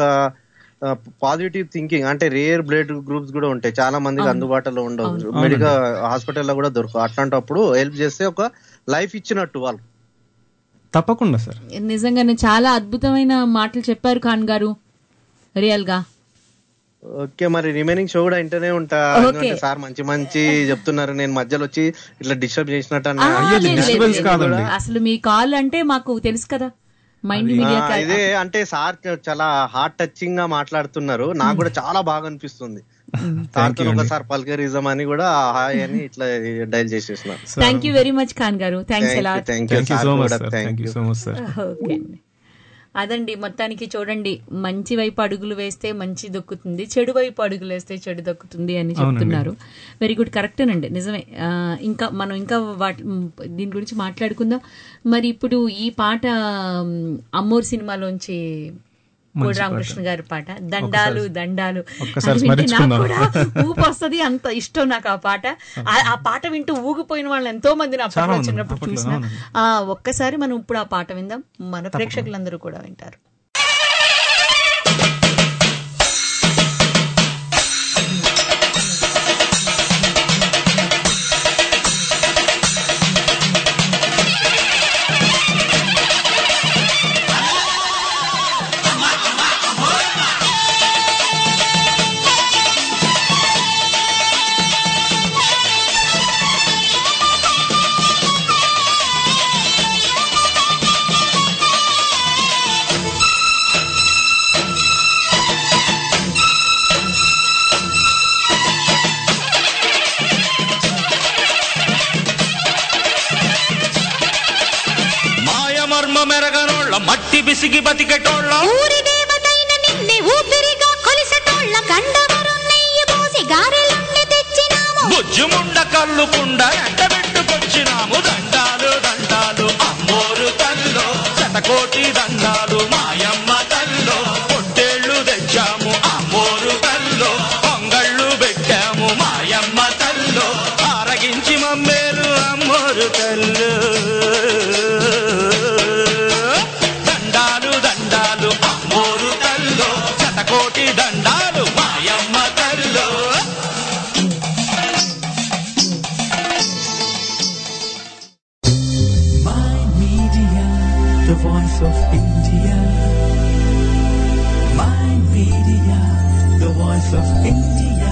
పాజిటివ్ థింకింగ్ అంటే రేర్ బ్లడ్ గ్రూప్స్ కూడా ఉంటాయి చాలా మందికి అందుబాటులో ఉండవు మెడికల్ హాస్పిటల్లో కూడా దొరకవు అట్లాంటప్పుడు హెల్ప్ చేస్తే ఒక లైఫ్ ఇచ్చినట్టు వాళ్ళు తప్పకుండా సార్ నిజంగానే చాలా అద్భుతమైన మాటలు చెప్పారు ఖాన్ గారు రియల్ గా ఓకే మరి రిమైనింగ్ షో కూడా ఇంటనే ఉంటా Okay. ఎందుకంటే సార్ మంచి మంచి చెప్తున్నారు నేను మధ్యలో వచ్చి ఇట్లా డిస్టర్బ్ చేసినట్టు అన్న. ఆ, లేదు, లేదు, disturbance లేదు. కాదండి. అసలు మీ కాల్ అంటే మాకు తెలుసు కదా మైండ్ మీడియా ఆ, ఇదే అంటే సార్ చాలా హార్ట్ టచింగ్ గా మాట్లాడుతున్నారు నాకు కూడా చాలా బాగా అనిపిస్తుంది సార్తో you అండి. ఒకసారి పల్కరిజం అని కూడా హాయ్ అని ఇట్లా డైల్ చేసేసిన thank you very much Khan గారు థ్యాంక్స్ ఎలా thank thank you so much sir thank thank you you so much sir okay అండి అదండి మొత్తానికి చూడండి మంచి వైపు అడుగులు వేస్తే మంచి దొక్కుతుంది చెడు వైపు అడుగులు వేస్తే చెడు దొక్కుతుంది అని చెప్తున్నారు వెరీ గుడ్ కరెక్టేనండి నిజమే ఆ, ఇంకా మనం ఇంకా వాటి మ్, దీని గురించి మాట్లాడుకుందాం మరి ఇప్పుడు ఈ పాట మ్, అమ్మోరు సినిమాలోంచి కోడి మంచి రామకృష్ణ పాట. గారి పాట దండాలు ఒక్కసారి- దండాలు ఒక్కసారి అది వింటే నాకు స్మరించుకుందాం. కూడా ఊపు వస్తుంది అంత ఇష్టం నాకు ఆ పాట ఆ- ఆ పాట వింటూ ఊగిపోయిన వాళ్ళు ఎంతో మందిని చాలా అప్పట్లో మంది, చిన్నప్పుడు అప్పట్లో, చూసిన అవునండి. ఆ ఒక్కసారి మనం ఇప్పుడు ఆ పాట విందాం మన ప్రేక్షకులందరూ కూడా వింటారు మాయమర్మ మెరగనోళ్ళ మట్టి బిసిగి బతికెటోళ్ళ ఊరి దేవతైన నిన్నే ఊపిరిగా కొలిసటోళ్ళ గండవరం నెయ్యి పోసి గారెలుండి తెచ్చినాము బుజ్జుముండ కల్లుకుండ ఎండబెట్టుకొచ్చినాము దండాలు దండాలు అమ్మోరు తల్లో శతకోటి దండాలు మాయమ్మ తల్లో పొట్టేళ్ళు తెచ్చాము అమ్మోరు తల్లో పొంగళ్ళు పెట్టాము మాయమ్మ తల్లో ఆరగించి మమ్మేరు అమ్మోరు తల్లు దండాలు దండాలు అమ్మోరు తల్లో శతకోటి దండాలు మాయమ్మ తల్లో Mind Media, the voice of India. Mind Media, the voice of India.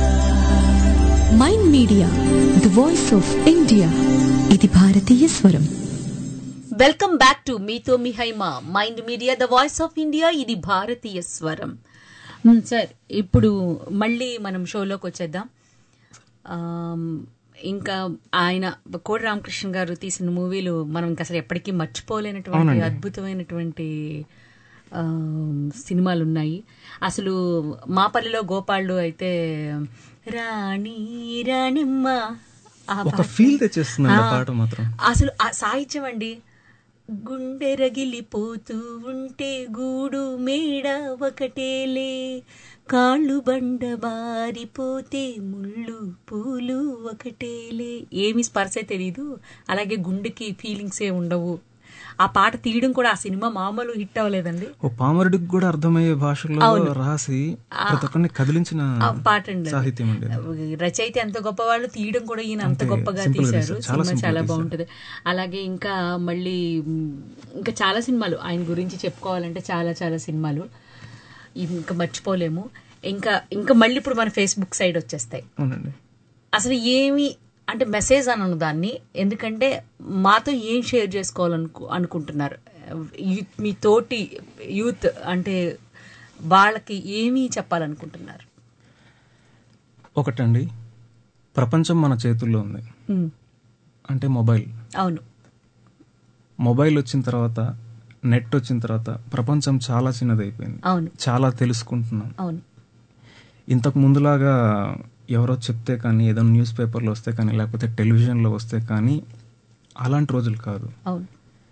Mind Media the voice of India ఇది భారతీయ స్వరం వెల్కమ్ బ్యాక్ టు మీతో మీ Haima Mind Media the voice of India ఇది భారతీయ స్వరం మ్, సార్ ఇప్పుడు మళ్ళీ మనం షోలోకి వచ్చేద్దాం ఆమ్, ఇంకా ఆయన కోడి రామకృష్ణ గారు తీసిన మూవీలు మనం ఇంకా అసలు ఎప్పటికీ మర్చిపోలేనటువంటి అవునండి. అద్భుతమైనటువంటి ఆమ్, సినిమాలు ఉన్నాయి అసలు మాపల్లిలో గోపాళ్ళు అయితే రాణి రాణిమ్మ ఆ ఒక పాట- ఫీల్ తెచ్చేస్తుందండి ఆ ఆ, పాట మాత్రం అసలు ఆ సాహిత్యం అండి గుండె రగిలిపోతూ ఉంటే గూడు మేడ ఒకటేలే కాళ్ళు బండ బారిపోతే ముళ్ళు పూలు ఒకటేలే ఏమి స్పర్శ తెలీదు అలాగే గుండెకి ఫీలింగ్స్ ఏ ఉండవు ఆ పాట తీయడం కూడా ఆ సినిమా మామూలు హిట్ అవ్వలేదండి ఓ పామరుడికి కూడా అర్థమయ్యే భాషలో అవును. రాసి ఆ- ప్రతి ఒక్కరిని కదిలించిన ఆ పాట అండి అది. సాహిత్యం అండి అది. రచయిత ఎంత గొప్పవాళ్ళు తీయడం కూడా ఈయన అంత అంతే, గొప్పగా simple గా తీశారు తీశారు. చాలా సినిమా simple గా చాలా తీశారు. బాగుంటది అలాగే ఇంకా మళ్ళీ మ్, ఇంకా చాలా సినిమాలు ఆయన గురించి చెప్పుకోవాలంటే చాలా చాలా సినిమాలు ఇంకా మర్చిపోలేము ఇంకా ఇంకా మళ్ళీ ఇప్పుడు మన ఫేస్బుక్ సైడ్ వచ్చేస్తాయి అవునండి అసలు ఏమి అంటే మెసేజ్ అనను దాన్ని ఎందుకంటే మాతో ఏం షేర్ చేసుకోవాలనుకు అనుకుంటున్నారు యూత్ మీ తోటి యూత్ అంటే వాళ్ళకి ఏమి చెప్పాలనుకుంటున్నారు ఒకటండి ప్రపంచం మన చేతుల్లో ఉంది ఉమ్, అంటే మొబైల్ అవును మొబైల్ వచ్చిన తర్వాత నెట్ వచ్చిన తర్వాత ప్రపంచం చాలా చిన్నదైపోయింది అవును చాలా తెలుసుకుంటున్నాం అవును ఇంతకు ముందులాగా ఎవరో చెప్తే కానీ ఏదో న్యూస్ పేపర్లో వస్తే కానీ లేకపోతే టెలివిజన్లో వస్తే కానీ అలాంటి రోజులు కాదు అవును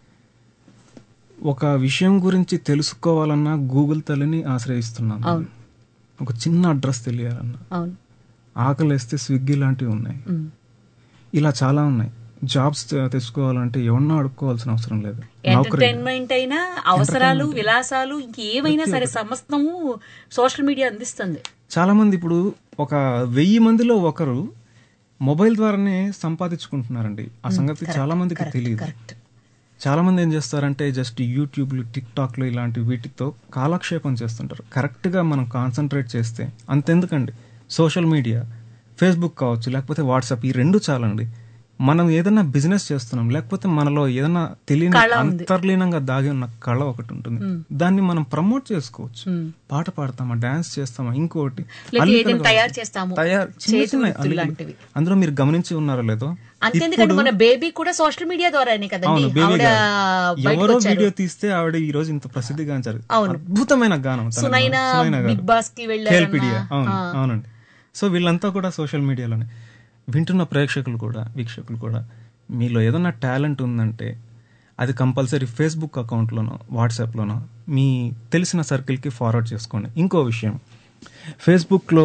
ఒక విషయం గురించి తెలుసుకోవాలన్నా గూగుల్ తల్లిని ఆశ్రయిస్తున్నాం అవును. ఒక చిన్న అడ్రస్ తెలియాలన్నా అవును ఆకలేస్తే స్విగ్గీ లాంటివి ఉన్నాయి ఉమ్. ఇలా చాలా ఉన్నాయి జాబ్స్ తె- తెచ్చుకోవాలంటే ఎవరినో అడుక్కోవాల్సిన అవసరం లేదు నౌకరీ ఎంటర్టైన్మెంట్ అయినా అవసరాలు విలాసాలు ఇంకేమైనా సరే సమస్తము సోషల్ మీడియా అందిస్తుంది చాలా మంది ఇప్పుడు ఒక వెయ్యి మందిలో ఒకరు మొబైల్ ద్వారానే సంపాదించుకుంటున్నారండి ఆ మ్, సంగతి correct, చాలా మందికి correct, తెలియదు correct. చాలా మంది ఏం చేస్తారంటే జస్ట్ యూట్యూబ్లు టిక్ టాక్లు ఇలాంటి వీటితో కాలక్షేపం చేస్తుంటారు కరెక్ట్గా మనం కాన్సన్ట్రేట్ చేస్తే అంతెందుకండి సోషల్ మీడియా ఫేస్బుక్ కావచ్చు లేకపోతే వాట్సాప్ ఈ రెండు చాలండి మనం ఏదైనా బిజినెస్ చేస్తున్నాం లేకపోతే మనలో ఏదైనా తెలియని కళ ఉంది. అంతర్లీనంగా దాగి ఉన్న కళ ఒకటి ఉంటుంది మ్మ్. దాన్ని మనం ప్రమోట్ చేసుకోవచ్చు మ్మ్. పాట పాడతామా డాన్స్ చేస్తామా ఇంకోటి లేక అల్లికలు ఏదైనా కావాలి. తయారు చేస్తాము తయారు చిన్న చేతి చిన్న వృత్తులు అల్లికలు. లాంటివి అందులో మీరు గమనించి ఉన్నారో లేదో అంతేందుకంటే మన బేబీ కూడా సోషల్ మీడియా ద్వారానే కదండి అవును బేబీ ఆవిడ గారు. బయటకు ఎవరో వచ్చారు వీడియో తీస్తే ఆవిడ ఈ రోజు ఇంత ప్రసిద్ధిగాంచారు అవును. అద్భుతమైన గానం తన సునైన గానం. సునైన గారు. బిగ్ బాస్ కి వెళ్ళారన్న- కేల్పిడియా అవును ఆ. అవునండి సో వీళ్ళంతా కూడా సోషల్ మీడియాలోనే వింటున్న ప్రేక్షకులు కూడా వీక్షకులు కూడా మీలో ఏదైనా టాలెంట్ ఉందంటే అది కంపల్సరీ ఫేస్బుక్ అకౌంట్లోనో వాట్సాప్లోనో మీ తెలిసిన సర్కిల్కి ఫార్వర్డ్ చేసుకోండి ఇంకో విషయం ఫేస్బుక్లో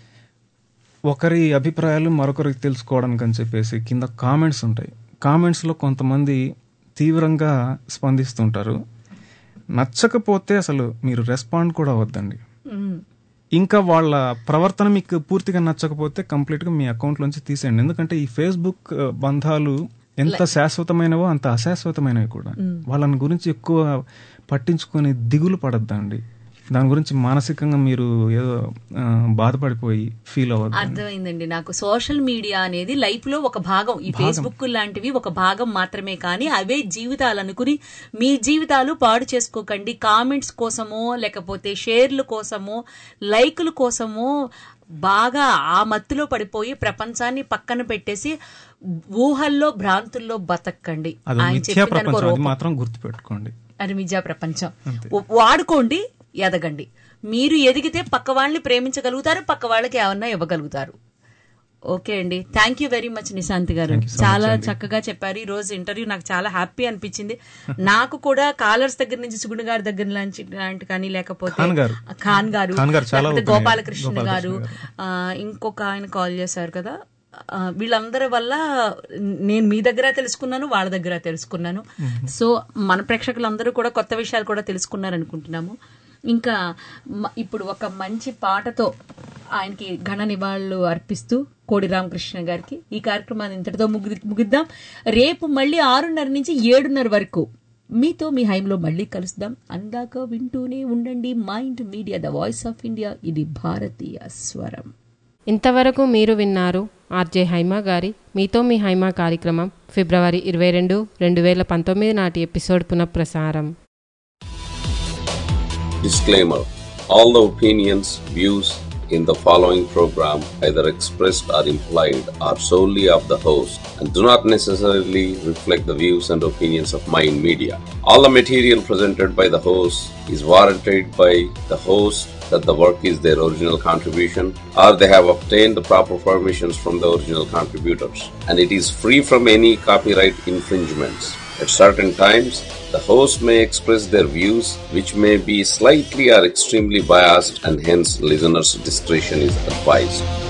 ఒకరి అభిప్రాయాలు మరొకరికి తెలుసుకోవడానికి అని చెప్పేసి కింద కామెంట్స్ ఉంటాయి కామెంట్స్లో కొంతమంది తీవ్రంగా స్పందిస్తుంటారు నచ్చకపోతే అసలు మీరు రెస్పాండ్ కూడా వద్దండి మ్మ్. ఇంకా వాళ్ళ ప్రవర్తన మీకు పూర్తిగా నచ్చకపోతే కంప్లీట్గా మీ అకౌంట్లోంచి తీసేయండి ఎందుకంటే ఈ ఫేస్బుక్ ఆ, బంధాలు ఎంత శాశ్వతమైనవో అంత అశాశ్వతమైనవి కూడా మ్మ్. వాళ్ళని గురించి ఎక్కువ పట్టించుకొని దిగులు పడద్దండి దాని గురించి మానసికంగా మీరు ఏదో ఆ, బాధపడిపోయి ఫీల్ అవ్వద్దు అర్థమైందండి నాకు సోషల్ మీడియా అనేది లైఫ్ లో ఒక భాగం ఈ ఫేస్బుక్ లాంటివి ఒక భాగం మాత్రమే కానీ అవే జీవితాలు అనుకుని మీ జీవితాలు పాడు చేసుకోకండి కామెంట్స్ కోసమో లేకపోతే షేర్ల కోసమో లైకుల కోసమో బాగా ఆ మత్తులో పడిపోయి ప్రపంచాన్ని పక్కన పెట్టేసి ఊహల్లో భ్రాంతుల్లో బతకండి అది ఆయన మిథ్యా చెప్పిన దానికి ప్రపంచం ఒక అది రూపం. మాత్రం గుర్తుపెట్టుకోండి అది మిథ్యా ప్రపంచం అంతే. వా- వాడుకోండి ఎదగండి మీరు ఎదిగితే పక్క వాళ్ళని ప్రేమించగలుగుతారు పక్క వాళ్ళకి ఏమన్నా ఇవ్వగలుగుతారు ఓకే అండి thank you very much Nishanti గారు Thank you so much చాలా అండి. చక్కగా చెప్పారు ఈ రోజు ఇంటర్వ్యూ నాకు చాలా హ్యాపీ అనిపించింది నాకు కూడా కాలర్స్ దగ్గర నుంచి సుగుణ గారి దగ్గర నుంచి లాంటి కానీ లేకపోతే ఖాన్ గారు. ఖాన్ గారు ఖాన్ గారు చాలా లేకపోతే open అయ్యారు. గోపాలకృష్ణ గోపాలకృష్ణ గారు ఆ, ఇంకొక ఆయన కాల్ చేశారు కదా ఆ, వీళ్ళందరి వల్ల నేను మీ దగ్గర తెలుసుకున్నాను వాళ్ళ దగ్గర తెలుసుకున్నాను సో మన ప్రేక్షకులందరూ కూడా కొత్త విషయాలు కూడా తెలుసుకున్నారు అనుకుంటున్నాము ఇంకా మ- ఇప్పుడు ఒక మంచి పాటతో ఆయనకి ఘన నివాళులు అర్పిస్తూ కోడి రామకృష్ణ గారికి ఈ కార్యక్రమాన్ని ఇంతటితో ముగి ముగిద్దాం రేపు మళ్ళీ ఆరున్నర నుంచి ఏడున్నర వరకు మీతో మీ హైంలో మళ్ళీ కలుస్తాం అందాక వింటూనే ఉండండి Mind Media the voice of India ఇది భారతీయ స్వరం ఇంతవరకు మీరు విన్నారు ఆర్జే హైమా గారి మీతో మీ హైమా కార్యక్రమం ఫిబ్రవరి ఇరవై రెండు రెండు వేల పంతొమ్మిది నాటి ఎపిసోడ్ పునఃప్రసారం Disclaimer All the opinions, views in the following program, either expressed or implied, are solely of the host and do not necessarily reflect the views and opinions of Mind Media. All the material presented by the host is warranted by the host that the work is their original contribution or they have obtained the proper permissions from the original contributors and it is free from any copyright infringements. At certain times, the host may express their views, which may be slightly or extremely biased, and hence listeners' discretion is advised.